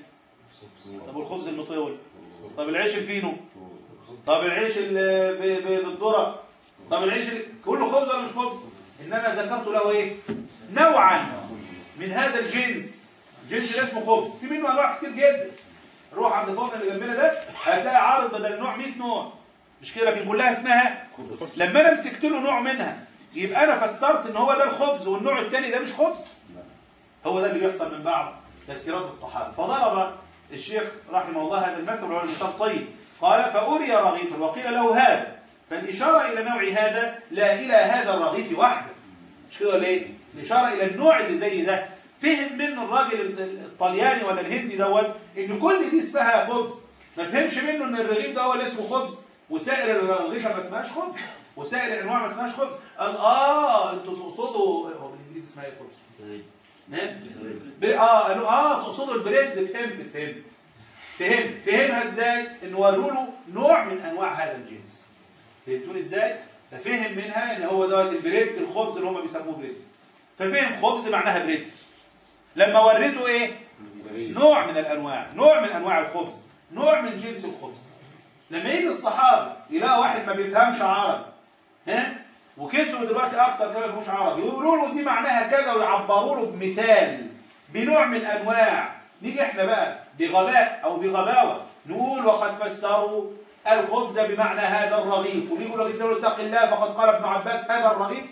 طب والخبز المطول طب العيش الفينو طب العيش ال- ب- ب- بالذره طب العيش ال- كله خبز ولا مش خبز انما ذكرت له ايه نوعا من هذا الجنس الجنس اللي اسمه خبز في منه انواع كتير جدا روح عند الفرن اللي جنبنا ده هتلاقي عارض بدل نوع 100 نوع مش كده لكن كلها اسمها لما انا مسكت له نوع منها يبقى انا فسرت ان هو ده الخبز والنوع الثاني ده مش خبز هو ده اللي بيحصل من بعض تفسيرات الصحابه فضرب الشيخ رحمه الله هذا المثل وهو المثال طيب قال فأري رغيفا وقيل له هذا فالإشارة إلى نوع هذا لا إلى هذا الرغيف وحده مش كده ولا إيه؟ الإشارة إلى النوع اللي زي ده فهم منه الراجل الطلياني ولا الهندي دوت إن كل دي اسمها خبز ما فهمش منه إن الرغيف ده هو اللي اسمه خبز وسائر الرغيفة ما اسمهاش خبز وسائر الأنواع ما اسمهاش خبز قال آه أنتوا تقصدوا هو بالإنجليزي اسمها إيه خبز؟ ها؟ ب- اه قالوا اه تقصدوا البريد فهمت فهمت فهمت فهمها ازاي ان وروا له نوع من انواع هذا الجنس فهمتوني ازاي ففهم منها ان هو دوت البريد الخبز اللي هم بيسموه بريد ففهم خبز معناها بريد لما وريته ايه نوع من الانواع نوع من انواع الخبز نوع من جنس الخبز لما يجي الصحابه يلاقوا واحد ما بيفهمش عربي ها وكتروا دلوقتي اكتر كما بيفهموش عربي يقولوا له دي معناها كذا ويعبروا له بمثال بنوع من الانواع نيجي احنا بقى بغباء او بغباوه نقول وقد فسروا الخبز بمعنى هذا الرغيف ونيجي يقول له اتق الله فقد قال ابن عباس هذا الرغيف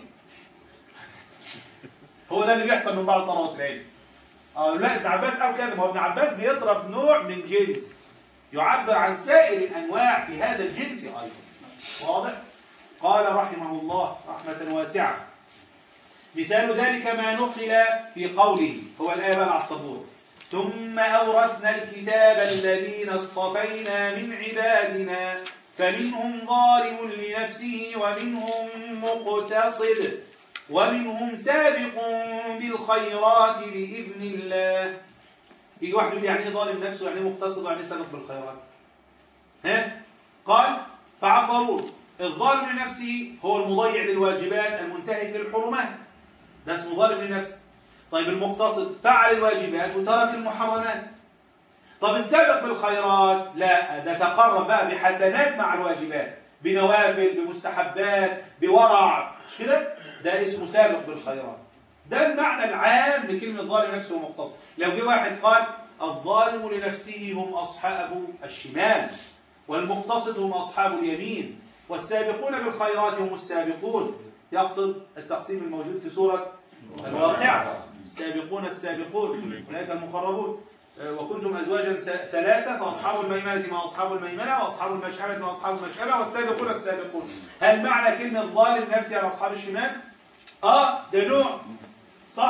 هو ده اللي بيحصل من بعض طلبه العلم اه لا ابن عباس قال كده ما هو ابن عباس بيضرب نوع من جنس يعبر عن سائر الانواع في هذا الجنس ايضا واضح قال رحمه الله رحمه واسعه مثال ذلك ما نقل في قوله هو الآية بقى على الصبور ثم أورثنا الكتاب الذين اصطفينا من عبادنا فمنهم ظالم لنفسه ومنهم مقتصد ومنهم سابق بالخيرات بإذن الله يجي واحد يقول يعني ايه ظالم نفسه يعني ايه مقتصد يعني ايه سابق بالخيرات ها قال فعبروا الظالم لنفسه هو المضيع للواجبات المنتهك للحرمات ده اسمه ظالم لنفسه طيب المقتصد فعل الواجبات وترك المحرمات طب السابق بالخيرات لا ده تقرب بقى بحسنات مع الواجبات بنوافل بمستحبات بورع مش كده ده اسمه سابق بالخيرات ده المعنى العام لكلمة ظالم نفسه ومقتصد لو جه واحد قال الظالم لنفسه هم أصحاب الشمال والمقتصد هم أصحاب اليمين والسابقون بالخيرات هم السابقون يقصد التقسيم الموجود في سورة الواقعة السابقون السابقون أولئك المقربون آه، وكنتم أزواجا س- ثلاثة فأصحاب الميمنة ما أصحاب الميمنة وأصحاب المشأمة ما أصحاب المشأمة والسابقون السابقون هل معنى كلمة ظالم نفسي على أصحاب الشمال؟ آه ده نوع صح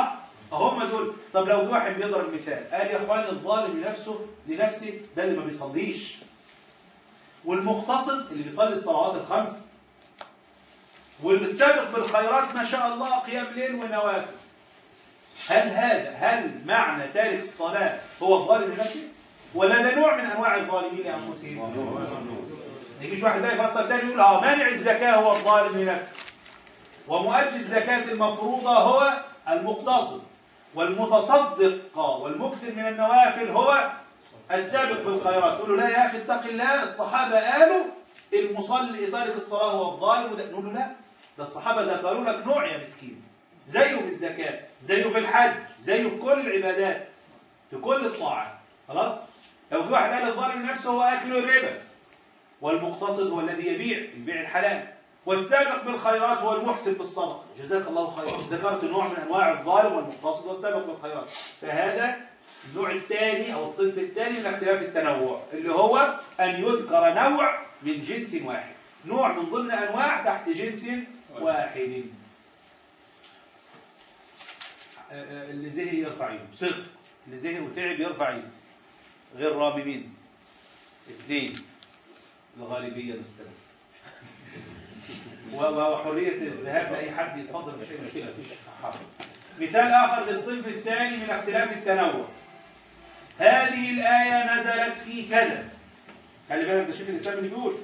هم دول طب لو جه واحد بيضرب مثال قال يا اخوان الظالم لنفسه لنفسه ده اللي ما بيصليش والمقتصد اللي بيصلي الصلوات الخمس والسابق بالخيرات ما شاء الله قيام ليل ونوافل هل هذا هل معنى تارك الصلاة هو الظالم لنفسه ولا ده نوع من انواع الظالمين لانفسهم يجيش واحد بقى يفسر تاني يقول اه مانع الزكاة هو الظالم لنفسه ومؤدي الزكاة المفروضة هو المقتصد والمتصدق والمكثر من النوافل هو السابق في الخيرات تقول له لا يا اخي اتق الله الصحابة قالوا المصلي تارك الصلاة هو الظالم وده نقول له لا ده الصحابة ده قالوا لك نوع يا مسكين زيه في الزكاة زيه في الحج زيه في كل العبادات في كل الطاعات خلاص لو في واحد قال الظالم نفسه هو اكل الربا والمقتصد هو الذي يبيع البيع الحلال والسابق بالخيرات هو المحسن بالصدقه جزاك الله خيرا ذكرت نوع من انواع الظالم والمقتصد والسابق بالخيرات فهذا النوع الثاني او الصنف الثاني من اختلاف التنوع اللي هو ان يذكر نوع من جنس واحد نوع من ضمن انواع تحت جنس واحد اللي زهق يرفع ايده صدق اللي زهق وتعب يرفع ايده غير رامي مين اثنين الغالبية نستمر وحرية الذهاب لأي حد يتفضل مش مشكلة مفيش حرج مثال آخر للصنف الثاني من اختلاف التنوع هذه الآية نزلت في كذا خلي بالك ده شيخ الإسلام اللي بيقول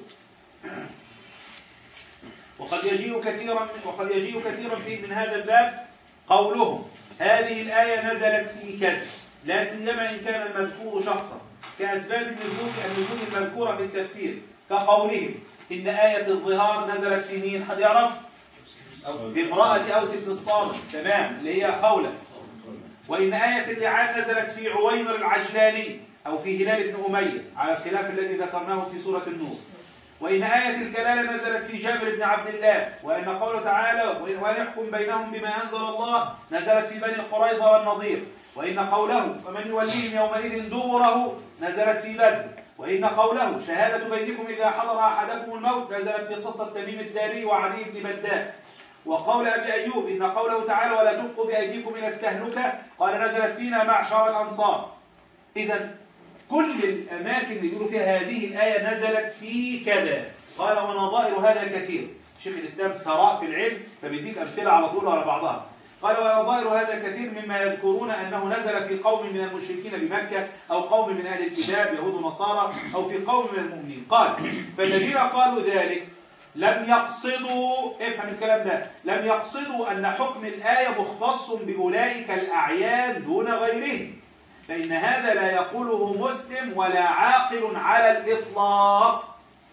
وقد يجيء كثيرا من وقد يجيء كثيرا في من هذا الباب قولهم هذه الآية نزلت في كذا لا سيما إن كان المذكور شخصا كأسباب النزول النزول المذكورة في التفسير كقولهم إن آية الظهار نزلت في مين حد يعرف في امرأة أوس بن الصامت تمام اللي هي خولة وإن آية اللعان نزلت في عويمر العجلاني أو في هلال بن أمية على الخلاف الذي ذكرناه في سورة النور وإن آية الكلالة نزلت في جابر بن عبد الله وإن قوله تعالى وليحكم بينهم بما أنزل الله نزلت في بني قريظة والنضير وإن قوله فمن يوليهم يومئذ دبره نزلت في بدر وإن قوله شهادة بينكم إذا حضر أحدكم الموت نزلت في قصة تميم الداري وعلي بن بداء وقول أبي أيوب إن قوله تعالى ولا تلقوا بأيديكم إلى التهلكة قال نزلت فينا معشر الأنصار إذا كل الأماكن اللي يقولوا فيها هذه الآية نزلت في كذا قال ونظائر هذا كثير شيخ الإسلام ثراء في العلم فبيديك أمثلة على طول على بعضها قال ونظائر هذا كثير مما يذكرون أنه نزل في قوم من المشركين بمكة أو قوم من أهل الكتاب يهود ونصارى أو في قوم من المؤمنين قال فالذين قالوا ذلك لم يقصدوا افهم الكلام ده لم يقصدوا أن حكم الآية مختص بأولئك الأعيان دون غيرهم فإن هذا لا يقوله مسلم ولا عاقل على الإطلاق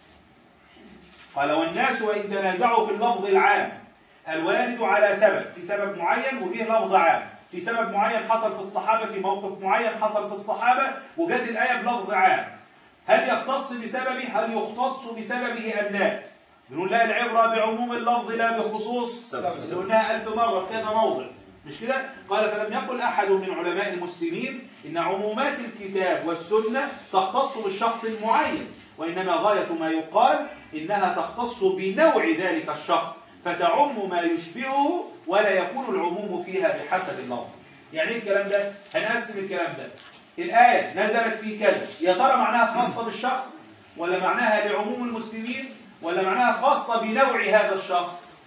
قال والناس وإن تنازعوا في اللفظ العام الوارد على سبب في سبب معين وفيه لفظ عام في سبب معين حصل في الصحابة في موقف معين حصل في الصحابة وجت الآية بلفظ عام هل يختص بسببه هل يختص بسببه أم لا بنقول لا العبرة بعموم اللفظ لا بخصوص اللي قلناها ألف مرة في كذا موضع مش كده؟ قال فلم يقل أحد من علماء المسلمين إن عمومات الكتاب والسنة تختص بالشخص المعين وإنما غاية ما يقال إنها تختص بنوع ذلك الشخص فتعم ما يشبهه ولا يكون العموم فيها بحسب اللفظ يعني ايه الكلام ده؟ هنقسم الكلام ده الآية نزلت في كذا يا ترى معناها خاصة بالشخص ولا معناها لعموم المسلمين ولا معناها خاصة بنوع هذا الشخص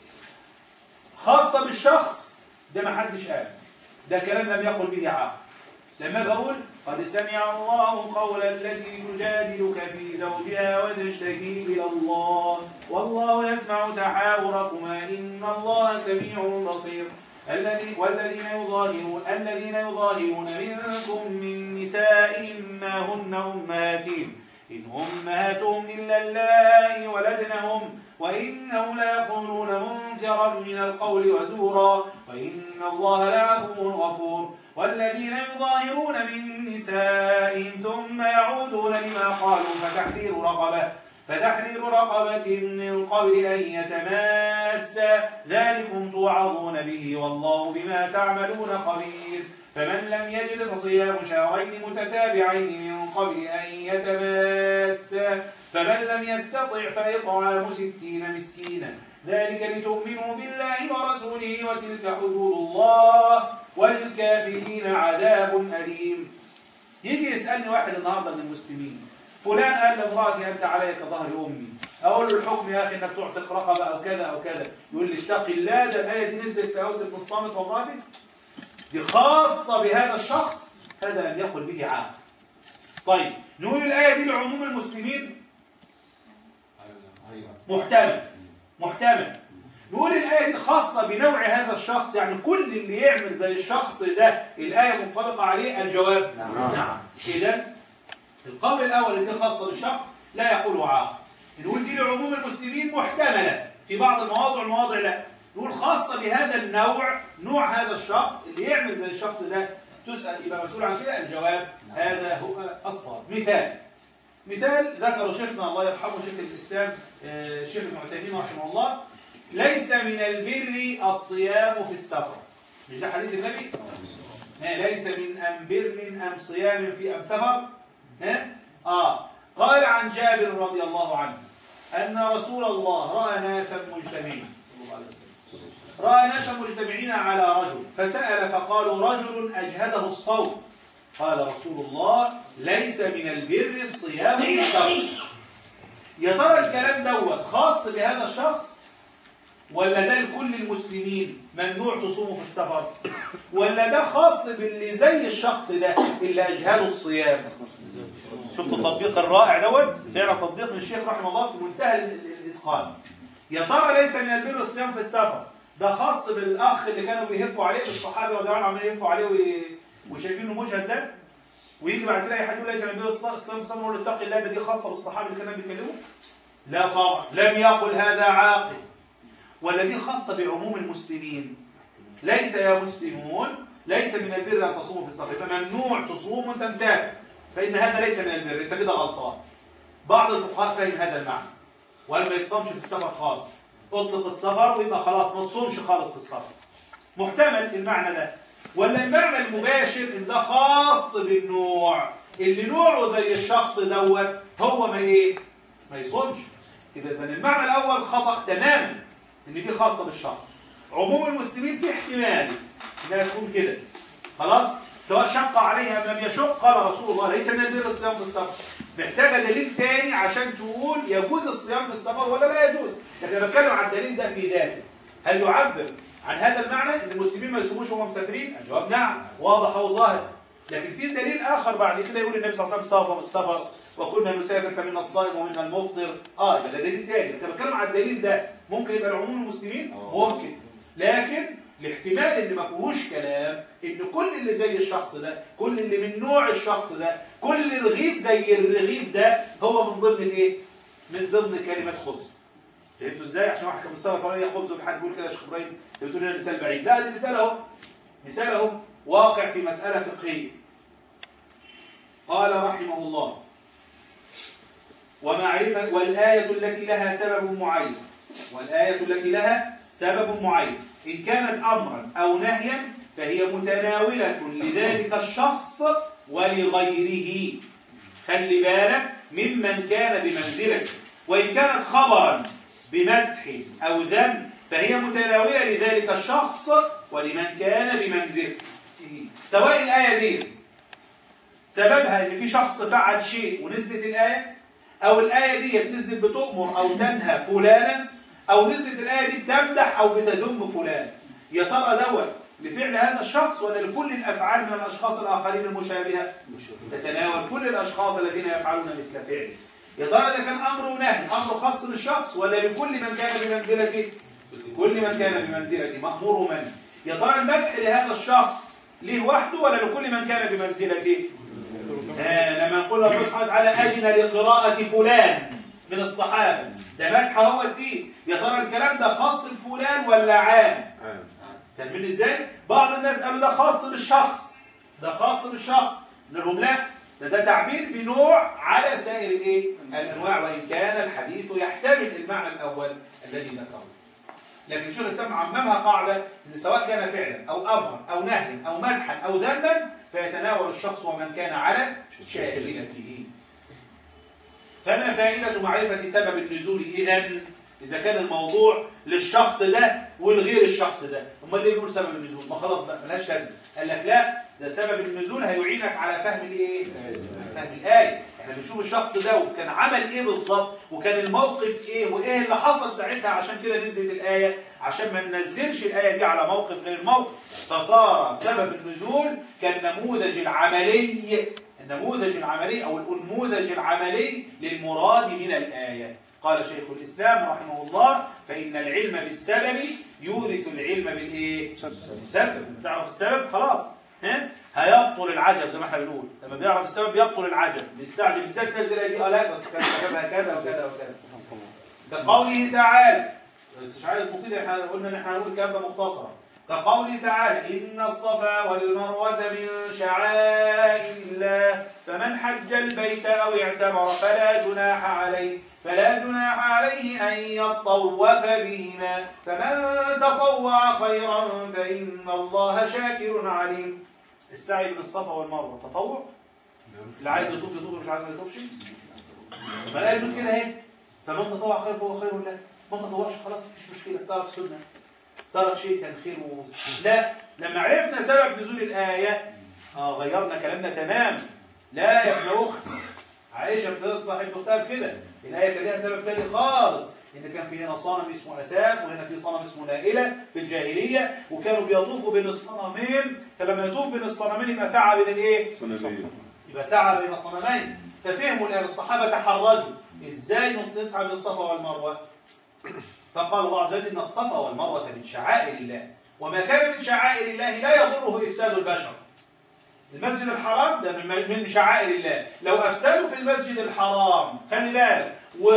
خاصة بالشخص ده ما حدش قال ده كلام لم يقل به عاقل لما بقول قد سمع الله قول التي تجادلك في زوجها وتشتكي إلى الله والله يسمع تحاوركما إن الله سميع بصير الذي والذين يظاهرون الذين يظاهرون منكم من نسائهم ما هن أمهاتهم إن أمهاتهم إلا اللائي ولدنهم وإنهم ليقولون منكرا من القول وزورا وإن الله لعفو غفور والذين يظاهرون من نسائهم ثم يعودون لما قالوا فتحرير رقبة فتحرير رقبة من قبل أن يتماسا ذلكم توعظون به والله بما تعملون خبير فمن لم يجد فصيام شهرين متتابعين من قبل أن يتماسا فمن لم يستطع فإطعام ستين مسكينا ذلك لتؤمنوا بالله ورسوله وتلك حدود الله وللكافرين عذاب أليم يجي يسألني واحد النهاردة من المسلمين فلان قال لامرأتي أنت علي كظهر أمي أقول له الحكم يا أخي إنك تعتق رقبة أو كذا أو كذا يقول لي اتق الله ده الآية دي نزلت في أوس بن الصامت وامرأتي دي خاصة بهذا الشخص هذا لم يقل به عاقل طيب نقول الآية دي لعموم المسلمين محتمل محتمل نقول الآية دي خاصة بنوع هذا الشخص يعني كل اللي يعمل زي الشخص ده الآية منطبقة عليه الجواب نعم. نعم إذا القول الأول اللي دي خاصة بالشخص لا يقوله عاقل نقول دي لعموم المسلمين محتملة في بعض المواضع المواضع لا نقول خاصة بهذا النوع نوع هذا الشخص اللي يعمل زي الشخص ده تسأل يبقى مسؤول عن كده الجواب هذا هو الصواب مثال مثال ذكره شيخنا الله يرحمه شيخ الإسلام آه، شيخ ابن عثيمين رحمه الله ليس من البر الصيام في السفر مش ده حديث النبي ها ليس من أم بر أم صيام في أم سفر ها آه قال عن جابر رضي الله عنه أن رسول الله رأى ناسا مجتمعين صلى الله عليه وسلم رأى ناسا مجتمعين على رجل فسأل فقالوا رجل أجهده الصوم قال رسول الله ليس من البر الصيام في السفر يا ترى الكلام دوت خاص بهذا الشخص ولا ده لكل المسلمين ممنوع تصوموا في السفر ولا ده خاص باللي زي الشخص ده اللي اجهله الصيام شفتوا التطبيق الرائع دوت فعلا تطبيق من الشيخ رحمه الله في منتهى ال- ال- الاتقان يا ترى ليس من البر الصيام في السفر ده خاص بالاخ اللي كانوا بيهفوا عليه الصحابه رضي الله عنهم عمالين يهفوا عليه وي- وشايفينه مجهد ده ويجي بعد كده اي حد يقول ليس من البر الصيام في السفر يقول له اتق الله ده دي خاصه بالصحابه اللي كانوا بيكلموا لا طبعا لم يقل هذا عاقل ولا دي خاصة بعموم المسلمين ليس يا مسلمون ليس من البر أن تصوموا في السفر يبقى ممنوع تصوم وانت مسافر فإن هذا ليس من البر انت كده غلطان بعض الفقهاء فهم هذا المعنى وقال ما يتصومش في السفر خالص اطلق السفر ويبقى خلاص ما تصومش خالص في السفر محتمل المعنى ده ولا المعنى المباشر ان ده خاص بالنوع اللي نوعه زي الشخص دوت هو ما ايه ما يصومش يبقى اذا المعنى الاول خطا تماما ان دي خاصه بالشخص عموم المسلمين في احتمال انها تكون كده خلاص سواء شق عليها ام لم يشق قال رسول الله ليس من البر الصيام في السفر محتاجه دليل تاني عشان تقول يجوز الصيام في السفر ولا لا يجوز لكن انا بتكلم عن الدليل ده في ذاته هل يعبر عن هذا المعنى ان المسلمين ما يصوموش وهم مسافرين الجواب نعم واضح وظاهر لكن في دليل اخر بعد كده يقول النبي صلى الله عليه وسلم صام السفر وكنا نسافر فمنا الصائم ومنا المفطر اه يبقى ده دليل تاني انا بتكلم عن الدليل ده ممكن يبقى العموم المسلمين ممكن لكن الاحتمال اللي ما فيهوش كلام ان كل اللي زي الشخص ده كل اللي من نوع الشخص ده كل رغيف زي الرغيف ده هو من ضمن الايه من ضمن كلمه خبز فهمتوا ازاي عشان واحد كان مستوى قال ايه خبز وحد بيقول كده يا شيخ ابراهيم بتقول لنا مثال بعيد لا ده مثال اهو مثال اهو واقع في مساله فقهيه قال رحمه الله ومعرفة والآية التي لها سبب معين والآية التي لها سبب معين إن كانت أمرا أو نهيا فهي متناولة لذلك الشخص ولغيره خلي بالك ممن كان بمنزلته وإن كانت خبرا بمدح أو ذم فهي متناولة لذلك الشخص ولمن كان بمنزلته سواء الآية دي سببها ان في شخص فعل شيء ونزلت الآية او الآية دي نزلت بتؤمر او تنهى فلانا او نزلت الآية دي بتمدح او بتذم فلان يا ترى دوت لفعل هذا الشخص ولا لكل الافعال من الاشخاص الاخرين المشابهة تتناول كل الاشخاص الذين يفعلون مثل فعله يا ترى ده كان امر ونهي امر خاص بالشخص ولا لكل من كان بمنزلته كل من كان بمنزلته مأمور من يا ترى المدح لهذا الشخص ليه وحده ولا لكل من كان بمنزلته آه لما نقول الله سبحانه وتعالى أجن لقراءة فلان من الصحابة ده مدح هو فيه يا ترى الكلام ده خاص بفلان ولا عام فاهمين ازاي بعض الناس قالوا ده خاص بالشخص ده خاص بالشخص لهم لا ده ده تعبير بنوع على سائر الايه الانواع وان كان الحديث يحتمل المعنى الاول الذي ذكره لكن الشيخ الاسلام عممها قاعده ان سواء كان فعلا او امرا او نهيا او مدحا او ذما فيتناول الشخص ومن كان على شاكلته فما فائده معرفه سبب النزول اذا اذا كان الموضوع للشخص ده ولغير الشخص ده امال ليه بيقول سبب النزول ما خلاص بقى ملهاش لازمه قال لك لا ده سبب النزول هيعينك على فهم الايه فهم الايه احنا بنشوف الشخص ده وكان عمل ايه بالظبط وكان الموقف ايه وايه اللي حصل ساعتها عشان كده نزلت الايه عشان ما ننزلش الايه دي على موقف غير الموقف فصار سبب النزول كالنموذج العملي النموذج العملي او الانموذج العملي للمراد من الايه قال شيخ الإسلام رحمه الله فإن العلم بالسبب يورث العلم بالإيه؟ سبب تعرف السبب خلاص ها هيبطل العجب زي ما احنا بنقول لما بيعرف السبب يبطل العجب بيستعجب ازاي تنزل دي اه لا بس كان سببها كذا وكذا وكذا كقوله تعالى بس مش عايز مطيل احنا قلنا ان احنا هنقول الكلام ده مختصرا كقوله تعالى إن الصفا والمروة من شعائر الله فمن حج البيت أو اعتمر فلا جناح عليه فلا جناح عليه أن يطوف بهما فمن تطوع خيرا فإن الله شاكر عليم السعي بين الصفا والمروة تطوع اللي عايز يطوف يطوف مش عايز ما يطوفش ما لا يقول كده اهي فمن تطوع خير فهو خير له ما تطوعش خلاص مفيش مشكلة ترك سنة ترك شيء كان خير و... لا لما عرفنا سبب نزول الآية آه غيرنا كلامنا تمام لا يا ابن أختي عائشة ابتدت صاحب كتاب كده الآية كان لها سبب تاني خالص إن كان في هنا صنم اسمه أساف وهنا في صنم اسمه نائلة في الجاهلية وكانوا بيطوفوا بين الصنمين فلما يطوف بين الصنمين يبقى سعى بين الإيه؟ يبقى سعى بين صنمين ففهموا الآن الصحابة تحرجوا إزاي نسعى بين الصفا والمروة فقال الله عز وجل إن الصفا والمروة من شعائر الله وما كان من شعائر الله لا يضره إفساد البشر المسجد الحرام ده من شعائر الله لو أفسدوا في المسجد الحرام خلي بالك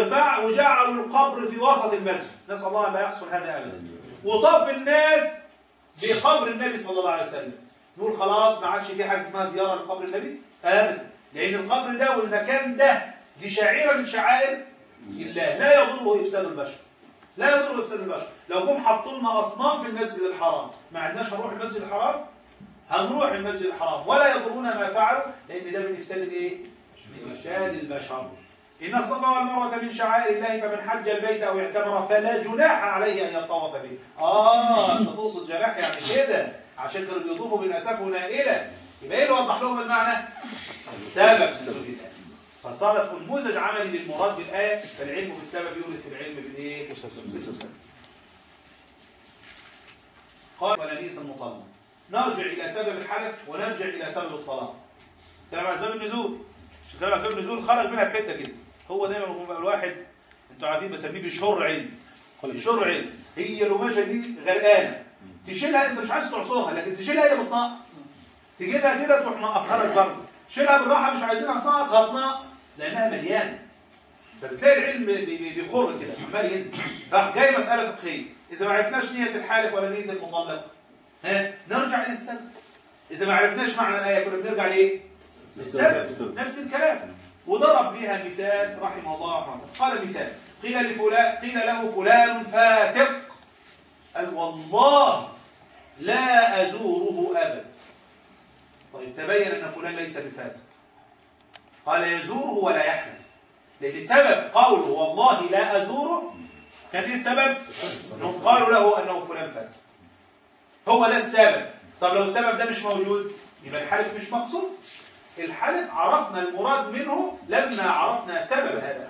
وجعلوا القبر في وسط المسجد نسأل الله لا يحصل هذا أبدا وطاف الناس بقبر النبي صلى الله عليه وسلم نقول خلاص ما عادش في حاجة اسمها زيارة لقبر النبي أبدا لأن القبر ده والمكان ده دي شعيرة من شعائر الله لا يضره إفساد البشر لا يضر إفساد البشر لو جم حطوا لنا أصنام في المسجد الحرام ما عندناش هنروح المسجد الحرام هنروح المسجد الحرام ولا يضرنا ما فعلوا لأن ده من إفساد الإيه؟ من إفساد البشر إن الصفا والمروة من شعائر الله فمن حج البيت أو اعتمر فلا جناح عليه أن يطوف به آه أنت تقصد جناح يعني كده عشان كانوا بيطوفوا بالأساف ونائلة يبقى إيه اللي وضح لهم المعنى؟ سبب نزول الآية فصارت نموذج عملي للمراد بالآية فالعلم بالسبب يورث العلم بالإيه؟ بالسبب قال ولنية المطلق نرجع إلى سبب الحلف ونرجع إلى سبب الطلاق كلام على سبب النزول كلام على سبب النزول خرج منها في حتة كده هو دايما بيبقى الواحد انتوا عارفين بسميه بشر علم بشر علم هي القماشه دي غرقانه تشيلها انت مش عايز تعصرها لكن تشيلها هي بتنقط تجي لها كده تروح منقطها لك برضه شيلها بالراحه مش عايزينها تنقط هتنقط لانها مليانه فبتلاقي العلم بيخر كده عمال ينزل فجاي مساله فقهيه اذا ما عرفناش نيه الحالف ولا نيه المطلق ها نرجع الى السبب اذا ما عرفناش معنى الايه كنا بنرجع لايه للسبب نفس الكلام وضرب بها مثال رحمه الله رحمه الله قال مثال قيل لفلان قيل له فلان فاسق قال والله لا ازوره ابدا طيب تبين ان فلان ليس بفاسق قال يزوره ولا يحلف لان سبب قوله والله لا ازوره كان ايه السبب انهم قالوا له انه فلان فاسق هو ده السبب طب لو السبب ده مش موجود يبقى الحلف مش مقصود الحلف عرفنا المراد منه لما عرفنا سبب هذا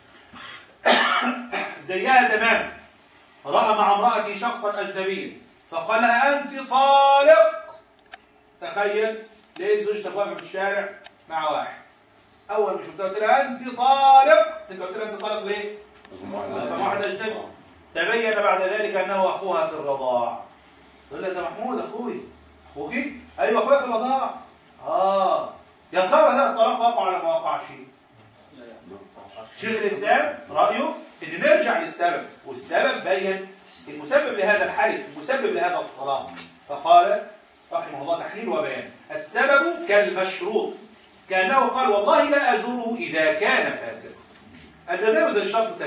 الحلف زيها تمام رأى مع امرأته شخصا أجنبيا فقال لها أنت طالق تخيل لقيت زوجتك واقفة في الشارع مع واحد أول ما شفتها قلت لها أنت طالق أنت قلت لها أنت طالق ليه؟ فواحد أجنبي تبين بعد ذلك أنه أخوها في الرضاع تقول لها ده محمود أخوي أخوكي؟ أيوه أخويا في الرضاع آه يا ترى هذا الطلاق وقع ولا ما وقعش شيخ الاسلام رايه ان نرجع للسبب والسبب بين المسبب لهذا الحلف المسبب لهذا الطلاق فقال رحمه الله تحليل وبيان السبب كالمشروط كانه قال والله لا ازوره اذا كان فاسقا الجزاء زي الشرط تمام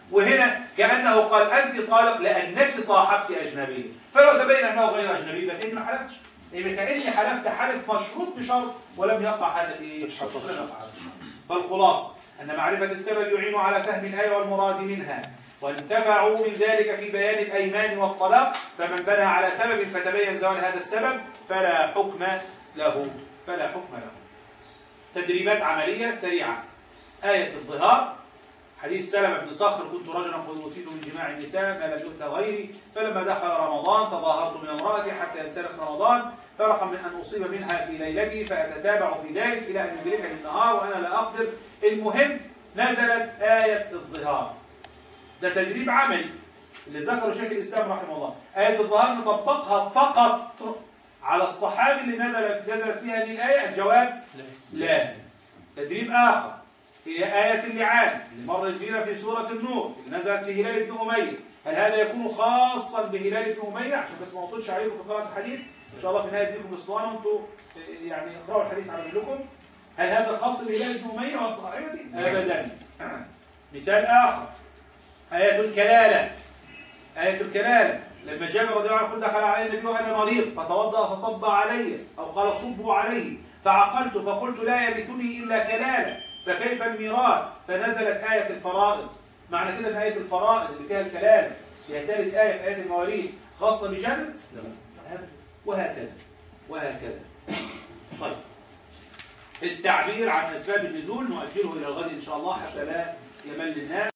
وهنا كأنه قال أنت طالق لأنك صاحبت أجنبية فلو تبين أنه غير أجنبي يبقى كأني ما حلفتش يبقى كأني حلفت حلف مشروط بشرط ولم يقع هذا الإيه؟ الشرط لم يقع هذا الشرط فالخلاصة أن معرفة السبب يعين على فهم الآية والمراد منها وانتفعوا من ذلك في بيان الأيمان والطلاق فمن بنى على سبب فتبين زوال هذا السبب فلا حكم له فلا حكم له تدريبات عملية سريعة آية الظهار حديث سلمة بن صخر كنت رجلا قد أوتيت من جماع النساء ما لم يؤت غيري فلما دخل رمضان تظاهرت من امرأتي حتى ينسلخ رمضان فرقا من أن أصيب منها في ليلتي فأتتابع في ذلك إلى أن يدركني النهار وأنا لا أقدر المهم نزلت آية الظهار ده تدريب عملي اللي ذكره شيخ الإسلام رحمه الله آية الظهار نطبقها فقط على الصحابي اللي نزلت نزلت فيها هذه الآية الجواب لا تدريب آخر هي آية اللعان اللي مرت بنا في سورة النور اللي نزلت في هلال بن أمية هل هذا يكون خاصا بهلال بن أمية عشان بس ما أطلش عليكم في قراءة الحديث إن شاء الله في نهاية ديكم الأسطوانة وأنتوا يعني اقرأوا الحديث على مهلكم هل هذا خاص بهلال بن أمية وصاحبته؟ أبدا مثال آخر آية الكلالة آية الكلالة لما جابر رضي الله عنه دخل علي النبي وأنا مريض فتوضأ فصب علي أو قال صبوا عليه فعقلت فقلت لا يرثني إلا كلالة فكيف الميراث فنزلت آية الفرائض معنى كده ان آية الفرائض اللي فيها الكلام هي ثالث آية في آية المواريث خاصة بجابر وهكذا وهكذا طيب التعبير عن أسباب النزول نؤجله إلى الغد إن شاء الله حتى لا يمل الناس